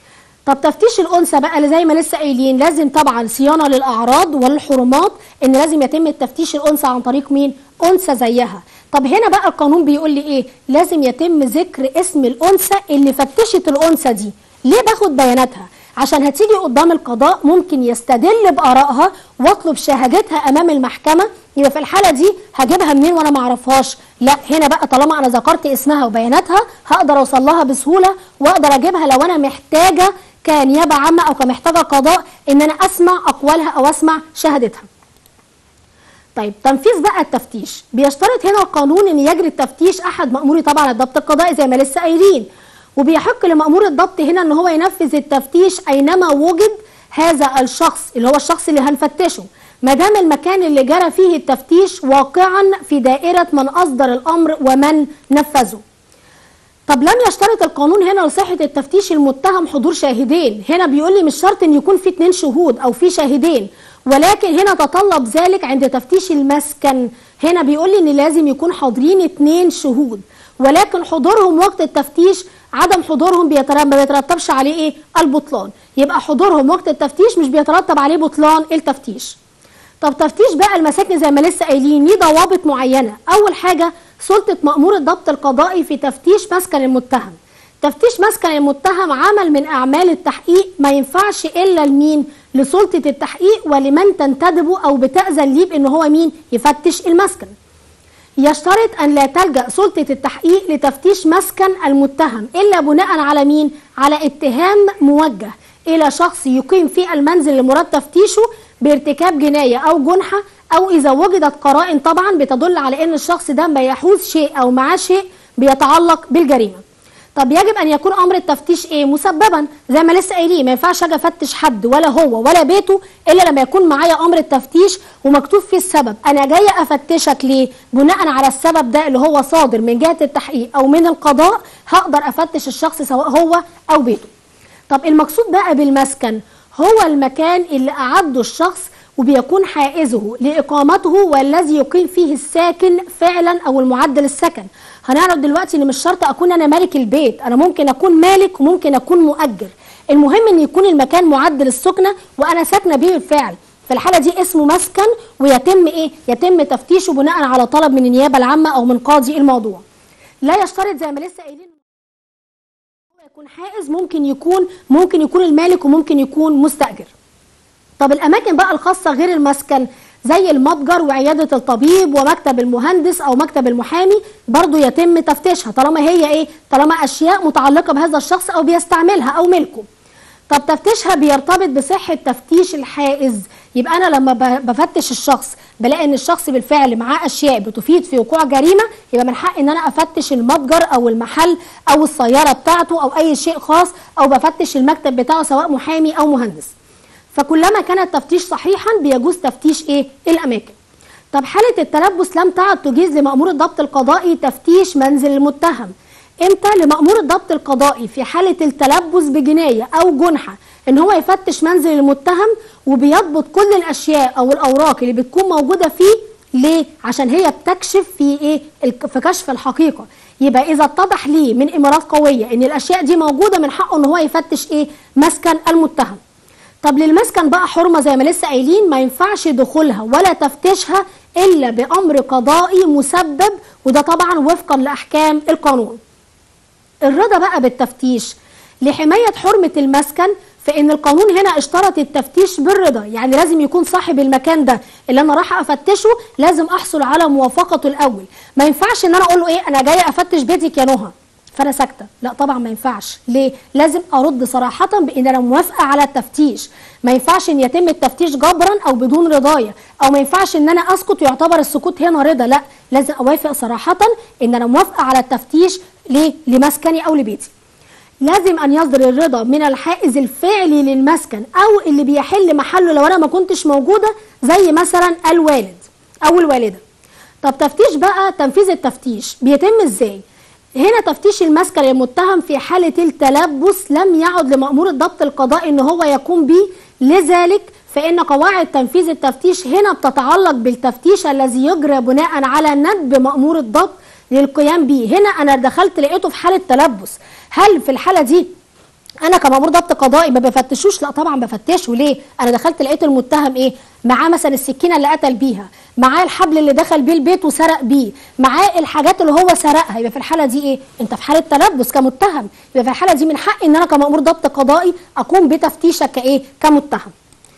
طب تفتيش الأنثى بقى اللي زي ما لسه قايلين لازم طبعا صيانة للأعراض والحرمات إن لازم يتم التفتيش الأنثى عن طريق مين؟ أنثى زيها طب هنا بقى القانون بيقول لي إيه؟ لازم يتم ذكر اسم الأنثى اللي فتشت الأنثى دي ليه باخد بياناتها؟ عشان هتيجي قدام القضاء ممكن يستدل بآرائها واطلب شهادتها امام المحكمه يبقى في الحاله دي هجيبها منين وانا ما اعرفهاش لا هنا بقى طالما انا ذكرت اسمها وبياناتها هقدر اوصل لها بسهوله واقدر اجيبها لو انا محتاجه كنيابه عامه او كمحتاجه قضاء ان انا اسمع اقوالها او اسمع شهادتها طيب تنفيذ بقى التفتيش بيشترط هنا القانون ان يجري التفتيش احد ماموري طبعا الضبط القضائي زي ما لسه قايلين وبيحق لمامور الضبط هنا ان هو ينفذ التفتيش اينما وجد هذا الشخص اللي هو الشخص اللي هنفتشه ما دام المكان اللي جرى فيه التفتيش واقعا في دائره من اصدر الامر ومن نفذه طب لم يشترط القانون هنا لصحة التفتيش المتهم حضور شاهدين هنا بيقول لي مش شرط ان يكون في اتنين شهود او في شاهدين ولكن هنا تطلب ذلك عند تفتيش المسكن هنا بيقول لي ان لازم يكون حاضرين اتنين شهود ولكن حضورهم وقت التفتيش عدم حضورهم بيترتب ما بيترتبش عليه ايه البطلان يبقى حضورهم وقت التفتيش مش بيترتب عليه بطلان التفتيش طب تفتيش بقى المساكن زي ما لسه قايلين ليه ضوابط معينه اول حاجه سلطه مامور الضبط القضائي في تفتيش مسكن المتهم تفتيش مسكن المتهم عمل من اعمال التحقيق ما ينفعش الا لمين لسلطه التحقيق ولمن تنتدبه او بتاذن ليه بان هو مين يفتش المسكن يشترط أن لا تلجأ سلطة التحقيق لتفتيش مسكن المتهم إلا بناء على مين؟ على اتهام موجه إلى شخص يقيم في المنزل المراد تفتيشه بارتكاب جناية أو جنحة أو إذا وجدت قرائن طبعا بتدل على أن الشخص ده ما يحوز شيء أو معاه شيء بيتعلق بالجريمة طب يجب ان يكون امر التفتيش ايه مسببا زي ما لسه قايلين ما ينفعش اجي افتش حد ولا هو ولا بيته الا لما يكون معايا امر التفتيش ومكتوب فيه السبب انا جايه افتشك ليه بناء على السبب ده اللي هو صادر من جهه التحقيق او من القضاء هقدر افتش الشخص سواء هو او بيته طب المقصود بقى بالمسكن هو المكان اللي اعده الشخص وبيكون حائزه لإقامته والذي يقيم فيه الساكن فعلا أو المعدل السكن هنعرف دلوقتي ان مش شرط اكون انا مالك البيت انا ممكن اكون مالك وممكن اكون مؤجر المهم ان يكون المكان معدل السكنه وانا ساكنه به بالفعل في الحاله دي اسمه مسكن ويتم ايه يتم تفتيشه بناء على طلب من النيابه العامه او من قاضي الموضوع لا يشترط زي ما لسه قايلين هو يكون حائز ممكن يكون ممكن يكون المالك وممكن يكون مستاجر طب الاماكن بقى الخاصه غير المسكن زي المتجر وعيادة الطبيب ومكتب المهندس أو مكتب المحامي برضو يتم تفتيشها طالما هي إيه طالما أشياء متعلقة بهذا الشخص أو بيستعملها أو ملكه طب تفتيشها بيرتبط بصحة تفتيش الحائز يبقى أنا لما بفتش الشخص بلاقي إن الشخص بالفعل معاه أشياء بتفيد في وقوع جريمة يبقى من حقي إن أنا أفتش المتجر أو المحل أو السيارة بتاعته أو أي شيء خاص أو بفتش المكتب بتاعه سواء محامي أو مهندس فكلما كان التفتيش صحيحا بيجوز تفتيش ايه الاماكن طب حاله التلبس لم تعد تجيز لمامور الضبط القضائي تفتيش منزل المتهم امتى لمامور الضبط القضائي في حاله التلبس بجنايه او جنحه ان هو يفتش منزل المتهم وبيضبط كل الاشياء او الاوراق اللي بتكون موجوده فيه ليه عشان هي بتكشف في ايه في كشف الحقيقه يبقى اذا اتضح ليه من امارات قويه ان الاشياء دي موجوده من حقه ان هو يفتش ايه مسكن المتهم طب للمسكن بقى حرمه زي ما لسه قايلين ما ينفعش دخولها ولا تفتيشها الا بامر قضائي مسبب وده طبعا وفقا لاحكام القانون. الرضا بقى بالتفتيش لحمايه حرمه المسكن فان القانون هنا اشترط التفتيش بالرضا يعني لازم يكون صاحب المكان ده اللي انا راح افتشه لازم احصل على موافقته الاول ما ينفعش ان انا اقول له ايه انا جاي افتش بيتك يا نهى فانا ساكته لا طبعا ما ينفعش ليه لازم ارد صراحه بان انا موافقه على التفتيش ما ينفعش ان يتم التفتيش جبرا او بدون رضايا او ما ينفعش ان انا اسكت ويعتبر السكوت هنا رضا لا لازم اوافق صراحه ان انا موافقه على التفتيش ليه لمسكني او لبيتي لازم ان يصدر الرضا من الحائز الفعلي للمسكن او اللي بيحل محله لو انا ما كنتش موجوده زي مثلا الوالد او الوالده طب تفتيش بقى تنفيذ التفتيش بيتم ازاي هنا تفتيش المسكن المتهم في حالة التلبس لم يعد لمأمور الضبط القضائي ان هو يقوم به لذلك فإن قواعد تنفيذ التفتيش هنا بتتعلق بالتفتيش الذي يجرى بناء على ندب مأمور الضبط للقيام به هنا أنا دخلت لقيته في حالة تلبس هل في الحالة دي انا كمامور ضبط قضائي ما بفتشوش لا طبعا بفتشه ليه انا دخلت لقيت المتهم ايه معاه مثلا السكينه اللي قتل بيها معاه الحبل اللي دخل بيه البيت وسرق بيه معاه الحاجات اللي هو سرقها يبقى في الحاله دي ايه انت في حاله تلبس كمتهم يبقى في الحاله دي من حقي ان انا كمامور ضبط قضائي اقوم بتفتيشك كايه كمتهم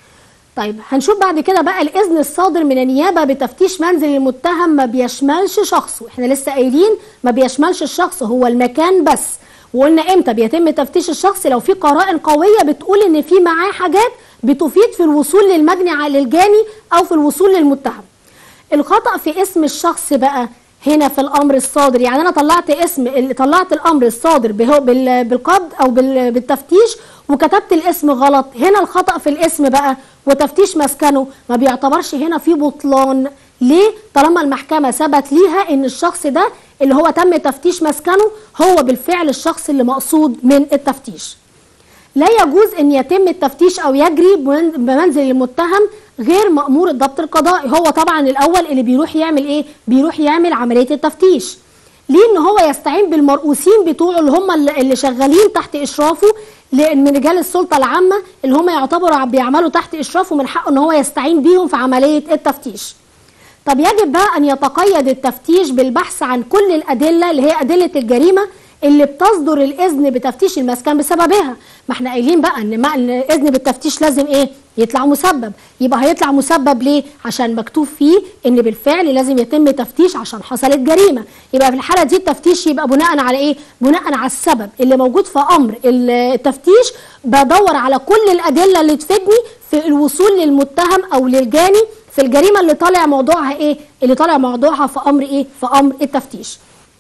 طيب هنشوف بعد كده بقى الاذن الصادر من النيابه بتفتيش منزل المتهم ما بيشملش شخصه احنا لسه قايلين ما بيشملش الشخص هو المكان بس وقلنا امتى بيتم تفتيش الشخص لو في قرائن قويه بتقول ان في معاه حاجات بتفيد في الوصول للمجني على الجاني او في الوصول للمتهم الخطا في اسم الشخص بقى هنا في الامر الصادر يعني انا طلعت اسم طلعت الامر الصادر بالقبض او بالتفتيش وكتبت الاسم غلط هنا الخطا في الاسم بقى وتفتيش مسكنه ما بيعتبرش هنا في بطلان ليه طالما المحكمه ثبت ليها ان الشخص ده اللي هو تم تفتيش مسكنه هو بالفعل الشخص اللي مقصود من التفتيش لا يجوز ان يتم التفتيش او يجري بمنزل المتهم غير مأمور الضبط القضائي هو طبعا الاول اللي بيروح يعمل ايه بيروح يعمل عمليه التفتيش ليه ان هو يستعين بالمرؤوسين بتوعه اللي هم اللي شغالين تحت اشرافه لان من رجال السلطه العامه اللي هم يعتبروا بيعملوا تحت اشرافه من حقه ان هو يستعين بيهم في عمليه التفتيش طب يجب بقى ان يتقيد التفتيش بالبحث عن كل الادله اللي هي ادله الجريمه اللي بتصدر الاذن بتفتيش المسكن بسببها ما احنا قايلين بقى ان ما الاذن بالتفتيش لازم ايه يطلع مسبب يبقى هيطلع مسبب ليه عشان مكتوب فيه ان بالفعل لازم يتم تفتيش عشان حصلت جريمه يبقى في الحاله دي التفتيش يبقى بناء على ايه بناء على السبب اللي موجود في امر التفتيش بدور على كل الادله اللي تفيدني في الوصول للمتهم او للجاني في الجريمه اللي طالع موضوعها ايه اللي طالع موضوعها في امر ايه في امر التفتيش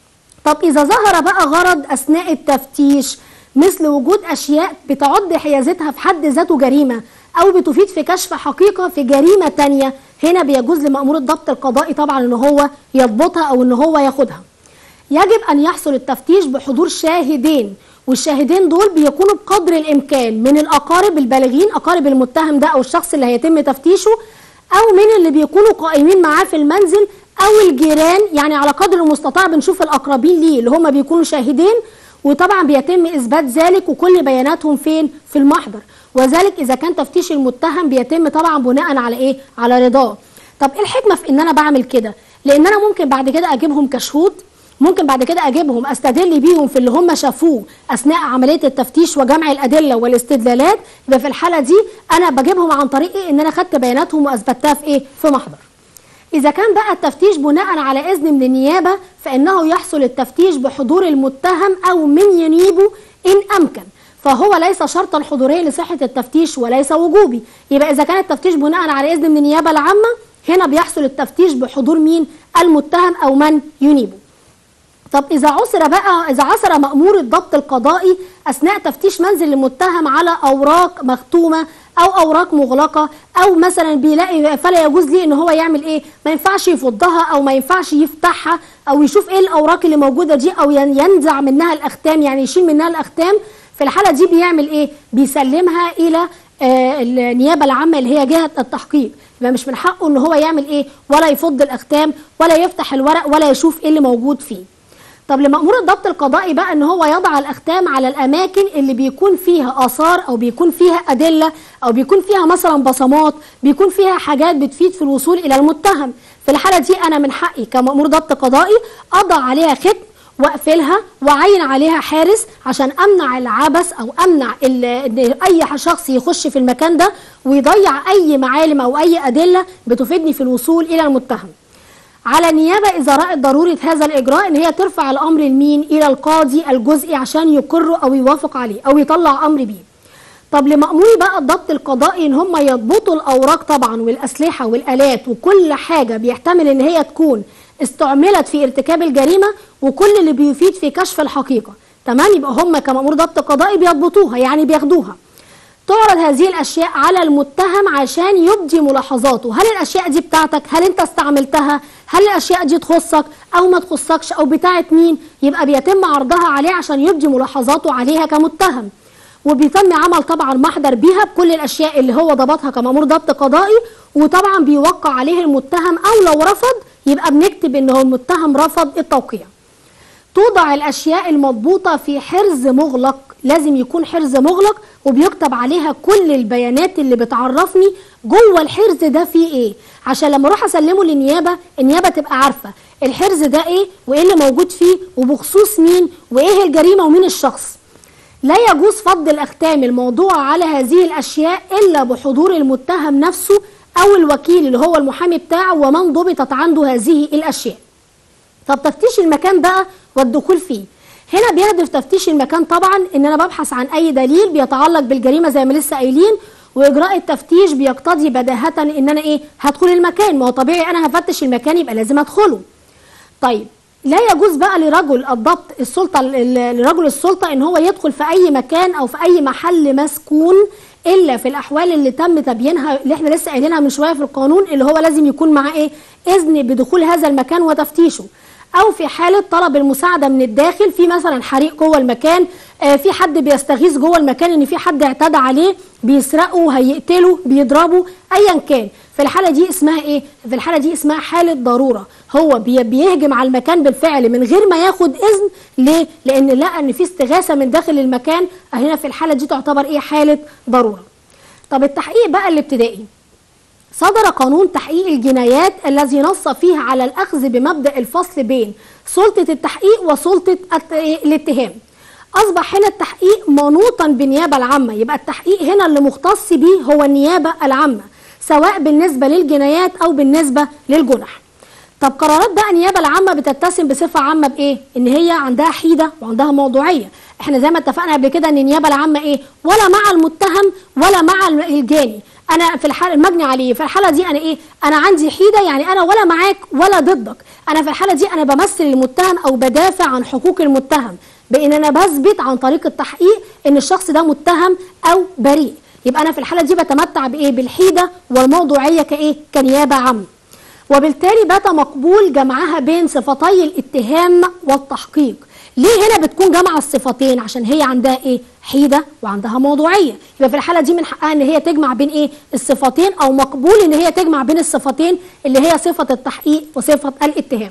طب اذا ظهر بقى غرض اثناء التفتيش مثل وجود اشياء بتعد حيازتها في حد ذاته جريمه او بتفيد في كشف حقيقه في جريمه تانية هنا بيجوز لمأمور الضبط القضائي طبعا ان هو يضبطها او ان هو ياخدها يجب ان يحصل التفتيش بحضور شاهدين والشاهدين دول بيكونوا بقدر الامكان من الاقارب البالغين اقارب المتهم ده او الشخص اللي هيتم تفتيشه او من اللي بيكونوا قائمين معاه في المنزل او الجيران يعني على قدر المستطاع بنشوف الاقربين ليه اللي هم بيكونوا شاهدين وطبعا بيتم اثبات ذلك وكل بياناتهم فين في المحضر وذلك اذا كان تفتيش المتهم بيتم طبعا بناء على ايه على رضاه طب ايه الحكمه في ان انا بعمل كده لان انا ممكن بعد كده اجيبهم كشهود ممكن بعد كده اجيبهم استدل بيهم في اللي هم شافوه اثناء عمليه التفتيش وجمع الادله والاستدلالات يبقى في الحاله دي انا بجيبهم عن طريق ايه ان انا خدت بياناتهم واثبتها في ايه في محضر إذا كان بقى التفتيش بناء على إذن من النيابة فإنه يحصل التفتيش بحضور المتهم أو من ينيبه إن أمكن فهو ليس شرطا حضوريا لصحة التفتيش وليس وجوبي يبقى إذا كان التفتيش بناء على إذن من النيابة العامة هنا بيحصل التفتيش بحضور مين المتهم أو من ينيبه طب إذا عثر بقى إذا عثر مأمور الضبط القضائي أثناء تفتيش منزل المتهم على أوراق مختومة او اوراق مغلقه او مثلا بيلاقي فلا يجوز ليه ان هو يعمل ايه ما ينفعش يفضها او ما ينفعش يفتحها او يشوف ايه الاوراق اللي موجوده دي او ينزع منها الاختام يعني يشيل منها الاختام في الحاله دي بيعمل ايه بيسلمها الى آه النيابه العامه اللي هي جهه التحقيق يبقى مش من حقه ان هو يعمل ايه ولا يفض الاختام ولا يفتح الورق ولا يشوف ايه اللي موجود فيه طب لمأمور الضبط القضائي بقى ان هو يضع الاختام على الاماكن اللي بيكون فيها اثار او بيكون فيها ادله او بيكون فيها مثلا بصمات بيكون فيها حاجات بتفيد في الوصول الى المتهم في الحاله دي انا من حقي كمأمور ضبط قضائي اضع عليها ختم واقفلها واعين عليها حارس عشان امنع العبث او امنع ان اي شخص يخش في المكان ده ويضيع اي معالم او اي ادله بتفيدني في الوصول الى المتهم على النيابه اذا رأت ضروره هذا الاجراء ان هي ترفع الامر لمين الى القاضي الجزئي عشان يقر او يوافق عليه او يطلع امر بيه طب لمأموري بقى الضبط القضائي ان هم يضبطوا الاوراق طبعا والاسلحه والالات وكل حاجه بيحتمل ان هي تكون استعملت في ارتكاب الجريمه وكل اللي بيفيد في كشف الحقيقه تمام يبقى هم كمأمور ضبط قضائي بيضبطوها يعني بياخدوها تعرض هذه الاشياء على المتهم عشان يبدي ملاحظاته هل الاشياء دي بتاعتك هل انت استعملتها هل الاشياء دي تخصك او ما تخصكش او بتاعت مين يبقى بيتم عرضها عليه عشان يبدي ملاحظاته عليها كمتهم وبيتم عمل طبعا محضر بيها بكل الاشياء اللي هو ضبطها كمامور ضبط قضائي وطبعا بيوقع عليه المتهم او لو رفض يبقى بنكتب ان هو المتهم رفض التوقيع توضع الاشياء المضبوطه في حرز مغلق لازم يكون حرز مغلق وبيكتب عليها كل البيانات اللي بتعرفني جوه الحرز ده فيه ايه عشان لما اروح اسلمه للنيابه النيابه تبقى عارفه الحرز ده ايه وايه اللي موجود فيه وبخصوص مين وايه الجريمه ومين الشخص لا يجوز فض الاختام الموضوع على هذه الاشياء الا بحضور المتهم نفسه او الوكيل اللي هو المحامي بتاعه ومن ضبطت عنده هذه الاشياء طب تفتيش المكان بقى والدخول فيه هنا بيهدف تفتيش المكان طبعا ان انا ببحث عن اي دليل بيتعلق بالجريمه زي ما لسه قايلين واجراء التفتيش بيقتضي بداهه ان انا ايه هدخل المكان ما هو طبيعي انا هفتش المكان يبقى لازم ادخله طيب لا يجوز بقى لرجل الضبط السلطه لرجل السلطه ان هو يدخل في اي مكان او في اي محل مسكون الا في الاحوال اللي تم تبيينها اللي احنا لسه قايلينها من شويه في القانون اللي هو لازم يكون معاه ايه اذن بدخول هذا المكان وتفتيشه او في حاله طلب المساعده من الداخل في مثلا حريق جوه المكان آه في حد بيستغيث جوه المكان ان في حد اعتدى عليه بيسرقه هيقتله بيضربه ايا كان في الحاله دي اسمها ايه في الحاله دي اسمها حاله ضروره هو بي بيهجم على المكان بالفعل من غير ما ياخد اذن ليه لان لقى ان في استغاثه من داخل المكان هنا في الحاله دي تعتبر ايه حاله ضروره طب التحقيق بقى الابتدائي صدر قانون تحقيق الجنايات الذي نص فيه على الأخذ بمبدأ الفصل بين سلطة التحقيق وسلطة الاتهام أصبح هنا التحقيق منوطا بالنيابة العامة يبقى التحقيق هنا اللي مختص به هو النيابة العامة سواء بالنسبة للجنايات أو بالنسبة للجنح طب قرارات بقى النيابة العامة بتتسم بصفة عامة بإيه؟ إن هي عندها حيدة وعندها موضوعية احنا زي ما اتفقنا قبل كده ان النيابة العامة إيه؟ ولا مع المتهم ولا مع الجاني انا في الحاله المجني عليه في الحاله دي انا ايه انا عندي حيده يعني انا ولا معاك ولا ضدك انا في الحاله دي انا بمثل المتهم او بدافع عن حقوق المتهم بان انا بثبت عن طريق التحقيق ان الشخص ده متهم او بريء يبقى انا في الحاله دي بتمتع بايه بالحيده والموضوعيه كايه كنيابه عامه وبالتالي بات مقبول جمعها بين صفتي الاتهام والتحقيق ليه هنا بتكون جمع الصفتين عشان هي عندها ايه حيده وعندها موضوعيه يبقى في الحاله دي من حقها ان هي تجمع بين ايه الصفتين او مقبول ان هي تجمع بين الصفتين اللي هي صفه التحقيق وصفه الاتهام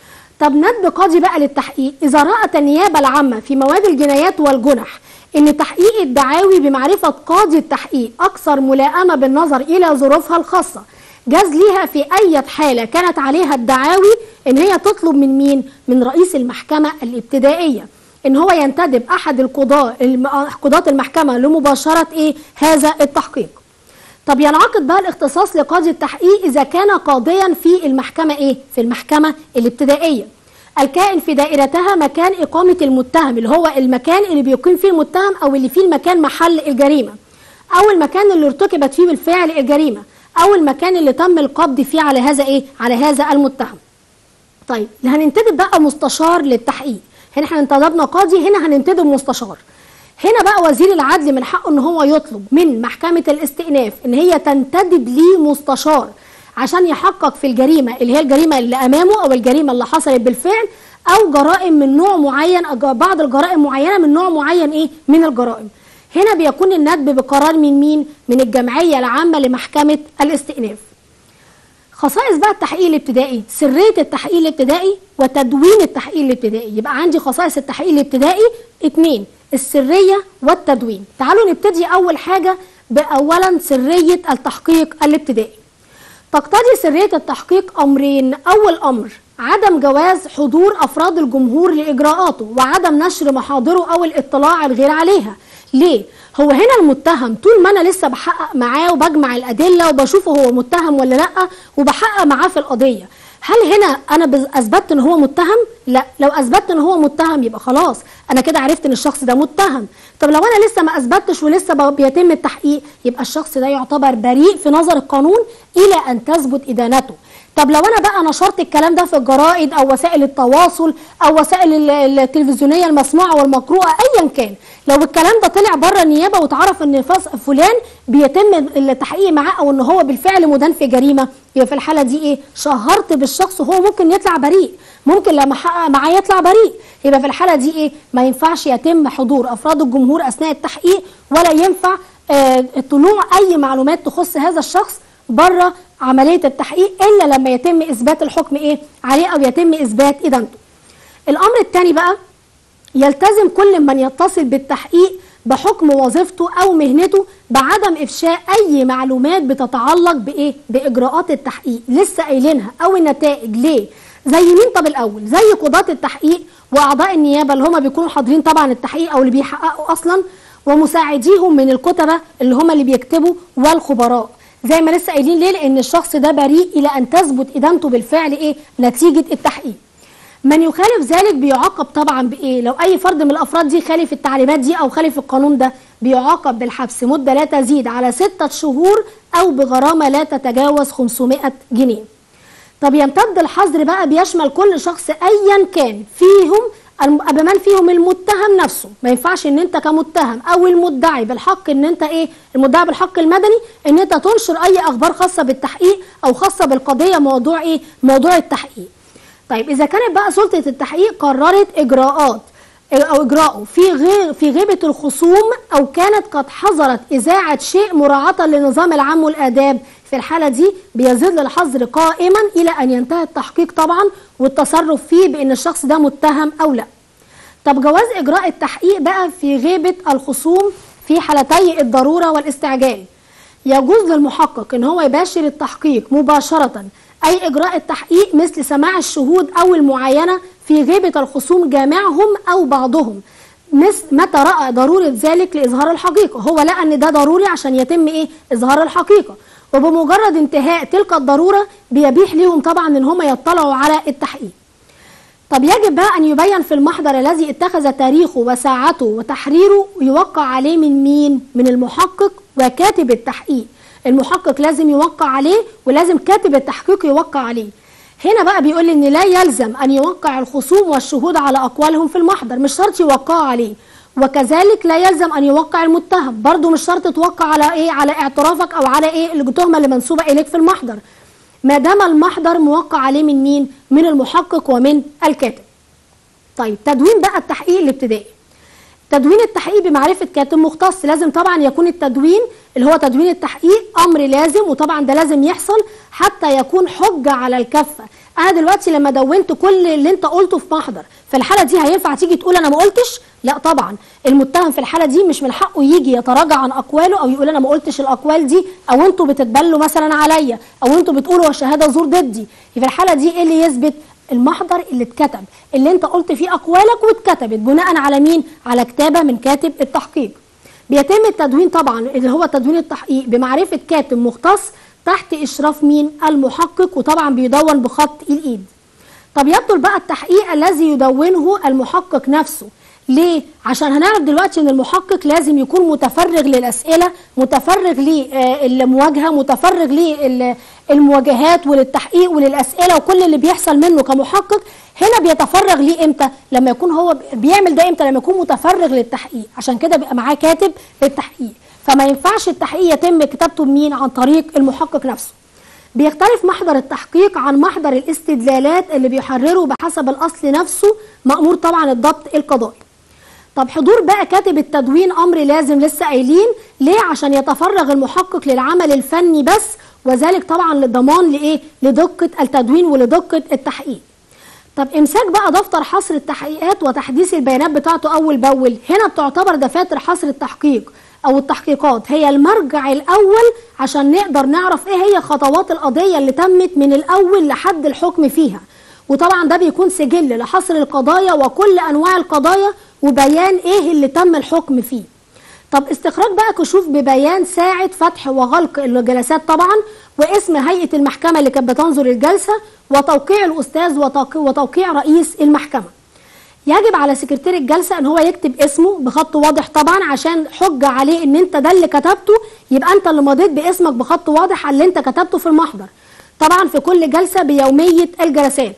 طب ندب قاضي بقى للتحقيق اذا رأت النيابه العامه في مواد الجنايات والجنح ان تحقيق الدعاوي بمعرفه قاضي التحقيق اكثر ملائمه بالنظر الى ظروفها الخاصه جاز ليها في أي حالة كانت عليها الدعاوي إن هي تطلب من مين؟ من رئيس المحكمة الابتدائية إن هو ينتدب أحد القضاة قضاة المحكمة لمباشرة إيه؟ هذا التحقيق. طب ينعقد بقى الاختصاص لقاضي التحقيق إذا كان قاضيا في المحكمة إيه؟ في المحكمة الابتدائية. الكائن في دائرتها مكان إقامة المتهم اللي هو المكان اللي بيقيم فيه المتهم أو اللي فيه المكان محل الجريمة أو المكان اللي ارتكبت فيه بالفعل الجريمة او المكان اللي تم القبض فيه على هذا ايه على هذا المتهم طيب هننتدب بقى مستشار للتحقيق هنا احنا انتدبنا قاضي هنا هننتدب مستشار هنا بقى وزير العدل من حقه ان هو يطلب من محكمة الاستئناف ان هي تنتدب ليه مستشار عشان يحقق في الجريمة اللي هي الجريمة اللي امامه او الجريمة اللي حصلت بالفعل او جرائم من نوع معين بعض الجرائم معينة من نوع معين ايه من الجرائم هنا بيكون الندب بقرار من مين؟ من الجمعية العامة لمحكمة الاستئناف. خصائص بقى التحقيق الابتدائي، سرية التحقيق الابتدائي وتدوين التحقيق الابتدائي، يبقى عندي خصائص التحقيق الابتدائي اتنين السرية والتدوين. تعالوا نبتدي أول حاجة بأولا سرية التحقيق الابتدائي. تقتضي سرية التحقيق أمرين، أول أمر عدم جواز حضور أفراد الجمهور لإجراءاته وعدم نشر محاضره أو الاطلاع الغير عليها. ليه؟ هو هنا المتهم طول ما انا لسه بحقق معاه وبجمع الادله وبشوفه هو متهم ولا لا وبحقق معاه في القضيه هل هنا انا اثبتت ان هو متهم لا لو اثبتت ان هو متهم يبقى خلاص انا كده عرفت ان الشخص ده متهم طب لو انا لسه ما اثبتش ولسه بيتم التحقيق يبقى الشخص ده يعتبر بريء في نظر القانون الى ان تثبت ادانته طب لو انا بقى نشرت الكلام ده في الجرائد او وسائل التواصل او وسائل التلفزيونيه المسموعه والمقروءه ايا كان لو الكلام ده طلع بره النيابه واتعرف ان فلان بيتم التحقيق معاه او ان هو بالفعل مدان في جريمه يبقى في الحاله دي ايه شهرت بالشخص وهو ممكن يطلع بريء ممكن لما حقق معاه يطلع بريء يبقى في الحاله دي ايه ما ينفعش يتم حضور افراد الجمهور اثناء التحقيق ولا ينفع آه طلوع اي معلومات تخص هذا الشخص بره عمليه التحقيق الا لما يتم اثبات الحكم ايه عليه او يتم اثبات ادانته الامر الثاني بقى يلتزم كل من يتصل بالتحقيق بحكم وظيفته او مهنته بعدم افشاء اي معلومات بتتعلق بايه باجراءات التحقيق لسه قايلينها او النتائج ليه زي مين طب الاول زي قضاه التحقيق واعضاء النيابه اللي هم بيكونوا حاضرين طبعا التحقيق او اللي بيحققوا اصلا ومساعديهم من الكتبه اللي هم اللي بيكتبوا والخبراء زي ما لسه قايلين ليه لان الشخص ده بريء الى ان تثبت ادانته بالفعل ايه نتيجه التحقيق من يخالف ذلك بيعاقب طبعا بايه لو اي فرد من الافراد دي خالف التعليمات دي او خالف القانون ده بيعاقب بالحبس مده لا تزيد على ستة شهور او بغرامه لا تتجاوز 500 جنيه طب يمتد الحظر بقى بيشمل كل شخص ايا كان فيهم بمن فيهم المتهم المتهم نفسه ما ينفعش ان انت كمتهم او المدعي بالحق ان انت ايه المدعي بالحق المدني ان انت تنشر اي اخبار خاصه بالتحقيق او خاصه بالقضيه موضوع ايه موضوع التحقيق طيب اذا كانت بقى سلطه التحقيق قررت اجراءات او اجراءه في غير في غيبه الخصوم او كانت قد حظرت اذاعه شيء مراعاه للنظام العام والاداب في الحاله دي بيظل الحظر قائما الى ان ينتهي التحقيق طبعا والتصرف فيه بان الشخص ده متهم او لا طب جواز اجراء التحقيق بقى في غيبه الخصوم في حالتي الضروره والاستعجال يجوز للمحقق ان هو يباشر التحقيق مباشره اي اجراء التحقيق مثل سماع الشهود او المعاينه في غيبه الخصوم جامعهم او بعضهم مثل متى راى ضروره ذلك لاظهار الحقيقه هو لقى ان ده ضروري عشان يتم ايه اظهار الحقيقه وبمجرد انتهاء تلك الضروره بيبيح لهم طبعا ان هم يطلعوا على التحقيق طب يجب بقى أن يبين في المحضر الذي اتخذ تاريخه وساعته وتحريره يوقع عليه من مين؟ من المحقق وكاتب التحقيق المحقق لازم يوقع عليه ولازم كاتب التحقيق يوقع عليه هنا بقى بيقول ان لا يلزم ان يوقع الخصوم والشهود على اقوالهم في المحضر مش شرط يوقعوا عليه وكذلك لا يلزم ان يوقع المتهم برضه مش شرط توقع على ايه على اعترافك او على ايه التهمه اللي منسوبه اليك في المحضر ما دام المحضر موقع عليه من مين من المحقق ومن الكاتب طيب تدوين بقى التحقيق الابتدائي تدوين التحقيق بمعرفة كاتب مختص لازم طبعا يكون التدوين اللي هو تدوين التحقيق أمر لازم وطبعا ده لازم يحصل حتى يكون حجة على الكفة أنا دلوقتي لما دونت كل اللي أنت قلته في محضر في الحالة دي هينفع تيجي تقول أنا ما قلتش لا طبعا المتهم في الحالة دي مش من حقه يجي يتراجع عن أقواله أو يقول أنا ما قلتش الأقوال دي أو أنتوا بتتبلوا مثلا عليا أو أنتوا بتقولوا الشهادة زور ضدي في الحالة دي إيه اللي يثبت المحضر اللي اتكتب اللي انت قلت فيه اقوالك واتكتبت بناء على مين على كتابه من كاتب التحقيق بيتم التدوين طبعا اللي هو تدوين التحقيق بمعرفه كاتب مختص تحت اشراف مين المحقق وطبعا بيدون بخط الايد طب يبطل بقى التحقيق الذي يدونه المحقق نفسه ليه؟ عشان هنعرف دلوقتي ان المحقق لازم يكون متفرغ للاسئله، متفرغ للمواجهه، متفرغ للمواجهات وللتحقيق وللاسئله وكل اللي بيحصل منه كمحقق هنا بيتفرغ ليه امتى؟ لما يكون هو بيعمل ده امتى؟ لما يكون متفرغ للتحقيق، عشان كده بيبقى معاه كاتب للتحقيق، فما ينفعش التحقيق يتم كتابته بمين؟ عن طريق المحقق نفسه. بيختلف محضر التحقيق عن محضر الاستدلالات اللي بيحرره بحسب الاصل نفسه مأمور طبعا الضبط القضائي. طب حضور بقى كاتب التدوين امر لازم لسه قايلين ليه عشان يتفرغ المحقق للعمل الفني بس وذلك طبعا للضمان لايه لدقه التدوين ولدقه التحقيق طب امساك بقى دفتر حصر التحقيقات وتحديث البيانات بتاعته اول باول هنا بتعتبر دفاتر حصر التحقيق او التحقيقات هي المرجع الاول عشان نقدر نعرف ايه هي خطوات القضيه اللي تمت من الاول لحد الحكم فيها وطبعا ده بيكون سجل لحصر القضايا وكل انواع القضايا وبيان ايه اللي تم الحكم فيه طب استخراج بقى كشوف ببيان ساعة فتح وغلق الجلسات طبعا واسم هيئة المحكمة اللي كانت بتنظر الجلسة وتوقيع الأستاذ وتوقيع رئيس المحكمة يجب على سكرتير الجلسة ان هو يكتب اسمه بخط واضح طبعا عشان حجة عليه ان انت ده اللي كتبته يبقى انت اللي مضيت باسمك بخط واضح على اللي انت كتبته في المحضر طبعا في كل جلسة بيومية الجلسات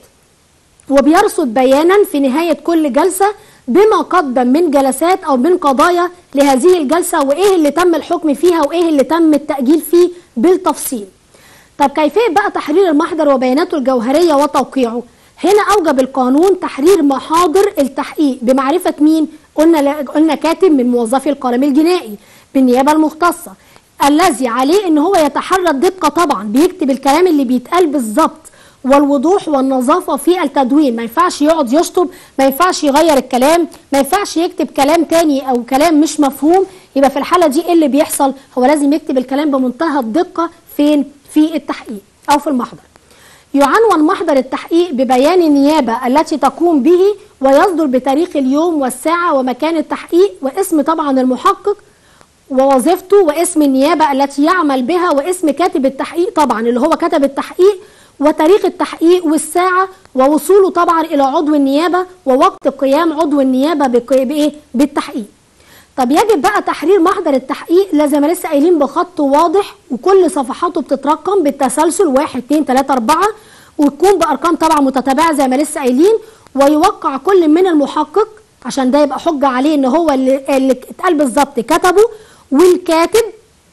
وبيرصد بيانا في نهاية كل جلسة بما قدم من جلسات او من قضايا لهذه الجلسه وايه اللي تم الحكم فيها وايه اللي تم التاجيل فيه بالتفصيل. طب كيفيه بقى تحرير المحضر وبياناته الجوهريه وتوقيعه؟ هنا اوجب القانون تحرير محاضر التحقيق بمعرفه مين؟ قلنا قلنا كاتب من موظفي القلم الجنائي بالنيابه المختصه الذي عليه ان هو يتحرى الدقه طبعا بيكتب الكلام اللي بيتقال بالظبط والوضوح والنظافة في التدوين ما ينفعش يقعد يشطب ما ينفعش يغير الكلام ما ينفعش يكتب كلام تاني أو كلام مش مفهوم يبقى في الحالة دي إيه اللي بيحصل هو لازم يكتب الكلام بمنتهى الدقة فين في التحقيق أو في المحضر يعنون محضر التحقيق ببيان النيابة التي تقوم به ويصدر بتاريخ اليوم والساعة ومكان التحقيق واسم طبعا المحقق ووظيفته واسم النيابة التي يعمل بها واسم كاتب التحقيق طبعا اللي هو كتب التحقيق وتاريخ التحقيق والساعة ووصوله طبعا إلى عضو النيابة ووقت قيام عضو النيابة بإيه؟ بالتحقيق. طب يجب بقى تحرير محضر التحقيق لازم لسه قايلين بخط واضح وكل صفحاته بتترقم بالتسلسل 1 2 3 4 وتكون بأرقام طبعا متتابعة زي ما لسه قايلين ويوقع كل من المحقق عشان ده يبقى حجه عليه ان هو اللي, اللي اتقال بالظبط كتبه والكاتب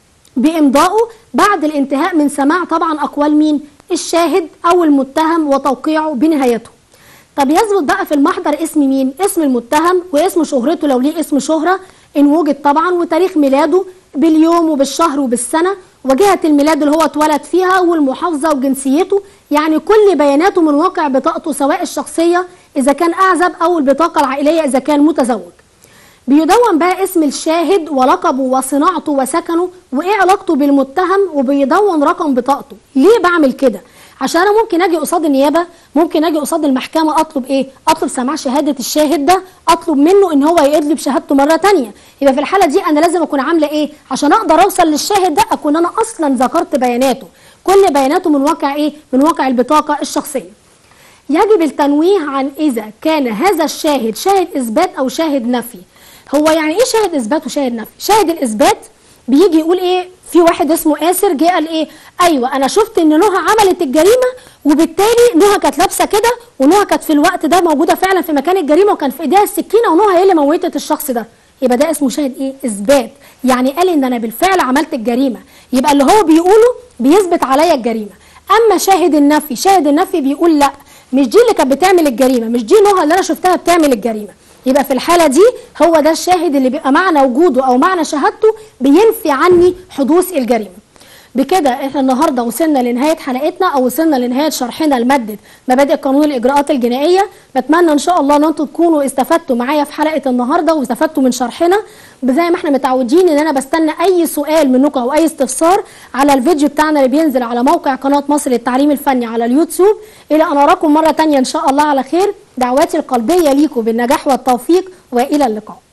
بامضائه بعد الانتهاء من سماع طبعا اقوال مين الشاهد او المتهم وتوقيعه بنهايته طب يثبت بقى في المحضر اسم مين اسم المتهم واسم شهرته لو ليه اسم شهرة ان وجد طبعا وتاريخ ميلاده باليوم وبالشهر وبالسنة وجهة الميلاد اللي هو اتولد فيها والمحافظة وجنسيته يعني كل بياناته من واقع بطاقته سواء الشخصية إذا كان أعزب أو البطاقة العائلية إذا كان متزوج بيدون بقى اسم الشاهد ولقبه وصناعته وسكنه وايه علاقته بالمتهم وبيدون رقم بطاقته ليه بعمل كده عشان انا ممكن اجي قصاد النيابه ممكن اجي قصاد المحكمه اطلب ايه اطلب سماع شهاده الشاهد ده اطلب منه ان هو يدلي بشهادته مره تانية يبقى في الحاله دي انا لازم اكون عامله ايه عشان اقدر اوصل للشاهد ده اكون انا اصلا ذكرت بياناته كل بياناته من واقع ايه من واقع البطاقه الشخصيه يجب التنويه عن اذا كان هذا الشاهد شاهد اثبات او شاهد نفي هو يعني ايه شاهد اثبات وشاهد نفي شاهد الاثبات بيجي يقول ايه في واحد اسمه آسر جه قال ايه ايوه انا شفت ان نهى عملت الجريمه وبالتالي نهى كانت لابسه كده ونهى كانت في الوقت ده موجوده فعلا في مكان الجريمه وكان في ايديها السكينه ونهى هي اللي موتت الشخص ده يبقى ده اسمه شاهد ايه اثبات يعني قال ان انا بالفعل عملت الجريمه يبقى اللي هو بيقوله بيثبت عليا الجريمه اما شاهد النفي شاهد النفي بيقول لا مش دي اللي كانت بتعمل الجريمه مش دي نهى اللي انا شفتها بتعمل الجريمه يبقى في الحالة دي هو ده الشاهد اللي بيبقى معنى وجوده أو معنى شهادته بينفي عني حدوث الجريمة بكده احنا النهارده وصلنا لنهايه حلقتنا او وصلنا لنهايه شرحنا لماده مبادئ قانون الاجراءات الجنائيه بتمنى ان شاء الله ان انتم تكونوا استفدتوا معايا في حلقه النهارده واستفدتوا من شرحنا زي ما احنا متعودين ان انا بستنى اي سؤال منكم او اي استفسار على الفيديو بتاعنا اللي بينزل على موقع قناه مصر للتعليم الفني على اليوتيوب الى ان اراكم مره تانية ان شاء الله على خير دعواتي القلبيه ليكم بالنجاح والتوفيق والى اللقاء